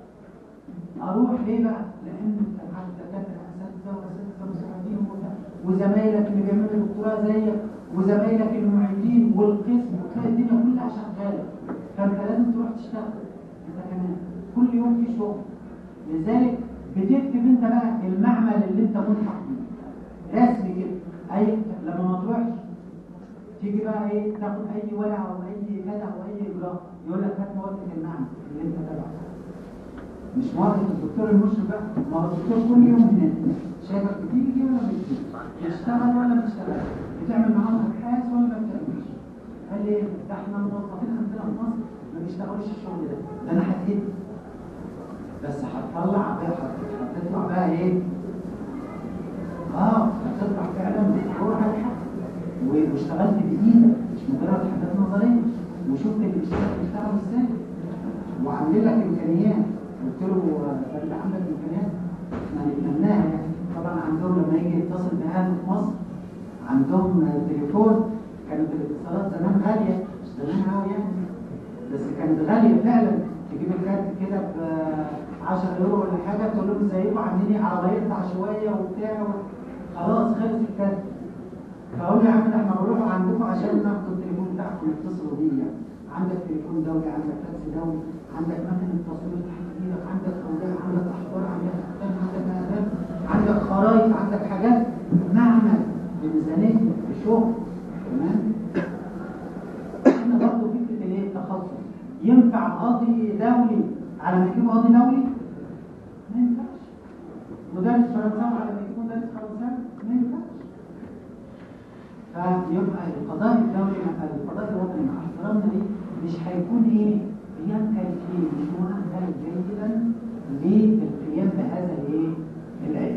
اروح ليه بقى؟ لان انت معاك دكاتره اساتذه واساتذه مساعدين وبتاع. وزمايلك اللي بيعملوا دكتوراه زيك وزمايلك المعيدين والقسم وتلاقي الدنيا كلها شغاله فانت لازم تروح تشتغل انت كمان كل يوم في شغل لذلك بتكتب انت بقى المعمل اللي انت ملحق بيه رسمي كده اي لما ما تروحش تيجي بقى ايه تاخد اي ورقه او اي كذا او اي اجراء يقول لك هات موافقه المعنى اللي انت تبعه مش موافقه الدكتور المشرف بقى ما هو الدكتور كل يوم هناك شايفك بتيجي ولا مش بتيجي تشتغل ولا ما تشتغلش بتعمل معاهم ابحاث ولا ما بتعملش قال لي ده احنا الموظفين عندنا في مصر ما بيشتغلوش الشغل ده ده انا هتهد بس هتطلع بقى هتطلع بقى ايه اه هتطلع فعلا دكتور على حق و- واشتغلت بايدك مش مجرد حاجات نظريه وشفت اللي بيشتغل بيشتغل ازاي وعاملين لك امكانيات قلت له آه، ده اللي عندك امكانيات احنا نتمناها يعني طبعا عندهم لما يجي يتصل بهذا في مصر عندهم آه، تليفون كانت الاتصالات زمان غاليه مش زمان قوي يعني بس كانت غاليه فعلا تجيب الكارت كده ب 10 يورو ولا حاجه تقول لهم ازيكم عاملين ايه عربيتنا عشوائيه وبتاع خلاص خلص الكارت فاقول له يا عم ده احنا بنروح عندكم عشان ناخد التليفون بتاعكم نتصلوا بيه يعني عندك تليفون دولي عندك فاكس دولي عندك مكنه تصوير تحت ايدك عندك اوراق عندك اخبار عندك اختام عندك اهداف عندك خرائط عندك حاجات معمل بميزانيه في شغل تمام احنا برضه فكره الايه التخصص ينفع قاضي دولي على ما يجيب قاضي دولي ما ينفعش مدرس فرنساوي على ما يجيب مدرس فرنساوي ما ينفعش فيبقى القضاء الدولي مع القضاء الوطني مع احترامنا ليه مش هيكون ايه يمكن فيه مش مؤهل جيدا للقيام بهذا الايه العلم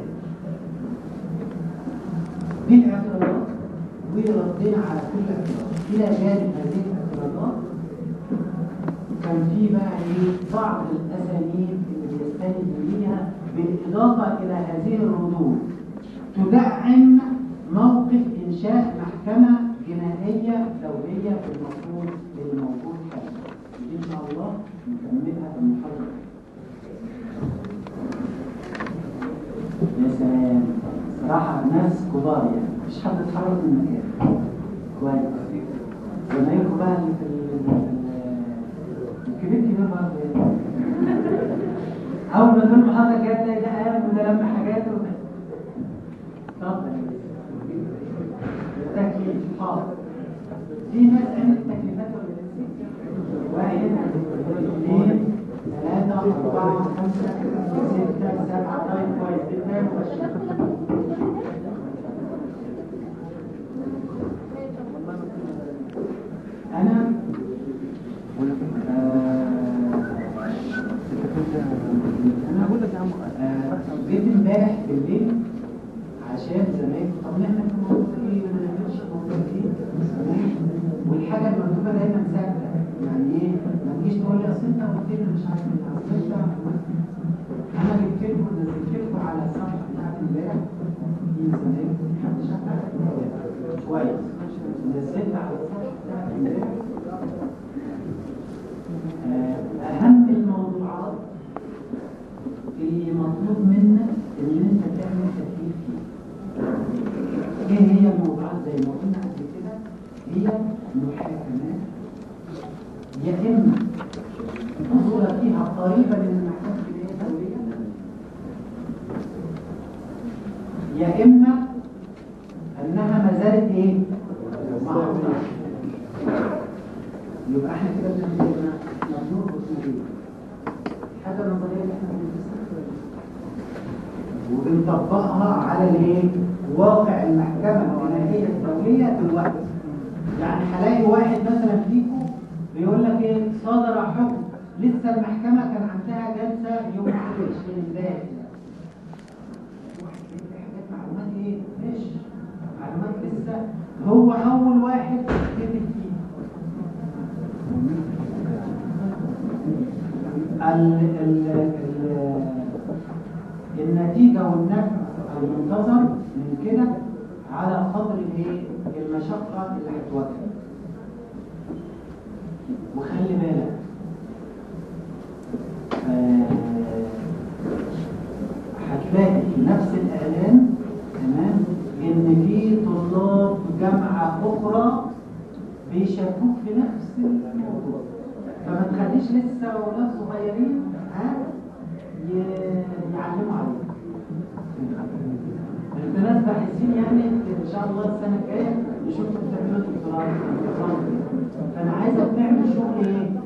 دي الاعتراضات وردينا على كل اعتراض الى جانب هذه الاعتراضات كان في بقى ايه بعض الاساليب اللي بيستند ليها بالاضافه الى هذه الردود تدعم موقف انشاء محكمه جنائيه دوليه بالمفروض الموجود حاليا دي ان شاء الله نكملها في المحاضره يا سلام صراحه ناس كبار يعني مش حد اتحرك من مكانه كويس زمايلكم بقى اللي في ال- ال- الكبير كبير برضه يعني. اول ما تقول محاضره كده تلاقي ده قام وده لم حاجاته اتفضل تكليف حاضر في ناس عملت تكليفات ولا لسه؟ واحد اثنين ثلاثة أربعة خمسة ستة سبعة طيب كويس جدا وبشر أنا بقول لك انت آه، انت كنت انا بقول لك يا عم آه، جيت امبارح بالليل عشان زمان طب نعمل في الموضوع ايه وما نعملش في الموضوع ايه تمام؟ والحاجه المكتوبه دايما ثابته يعني ايه ما تجيش تقول لي اصل انت قلت لي مش عارف ايه اصل انت انا جبت لكم نزلت لكم على الصفحه بتاعت امبارح في زمايلكم حد شافها كويس نزلت على الصفحه بتاعت امبارح آه، اهم الموضوعات اللي مطلوب منك ان انت تعمل تكليف فيه ايه هي الموضوعات زي ما قلنا قبل كده هي محاكمات يا اما حصل فيها قريبا من المحكمه الجنائيه الدوليه يا اما انها ما زالت ايه معروفه يبقى احنا كده بنعمل مبنور اصولي الحاجه النظريه اللي احنا بندرسها وبنطبقها على الايه واقع المحكمه الجنائيه الدوليه دلوقتي يعني هلاقي واحد مثلا فيكم بيقول لك ايه صدر حكم لسه المحكمه كان عندها جلسه يوم 21 امبارح واحد بيدي حاجات معلومات ايه مش معلومات لسه هو اول واحد كتب فيها ال ال ال النتيجة والنفع المنتظر من كده على قدر الايه المشقة اللي هتواجهها وخلي بالك آه، هتلاقي في نفس الإعلان تمام إن في طلاب جامعة أخرى بيشاركوك في نفس الموضوع فما تخليش لسه أولاد صغيرين ها ي- يعلموا عليك بالمناسبة عايزين يعني ان شاء الله السنه الجايه نشوفكم بتعملوا دكتوراه في النظام. فانا عايزك تعمل شغل ايه؟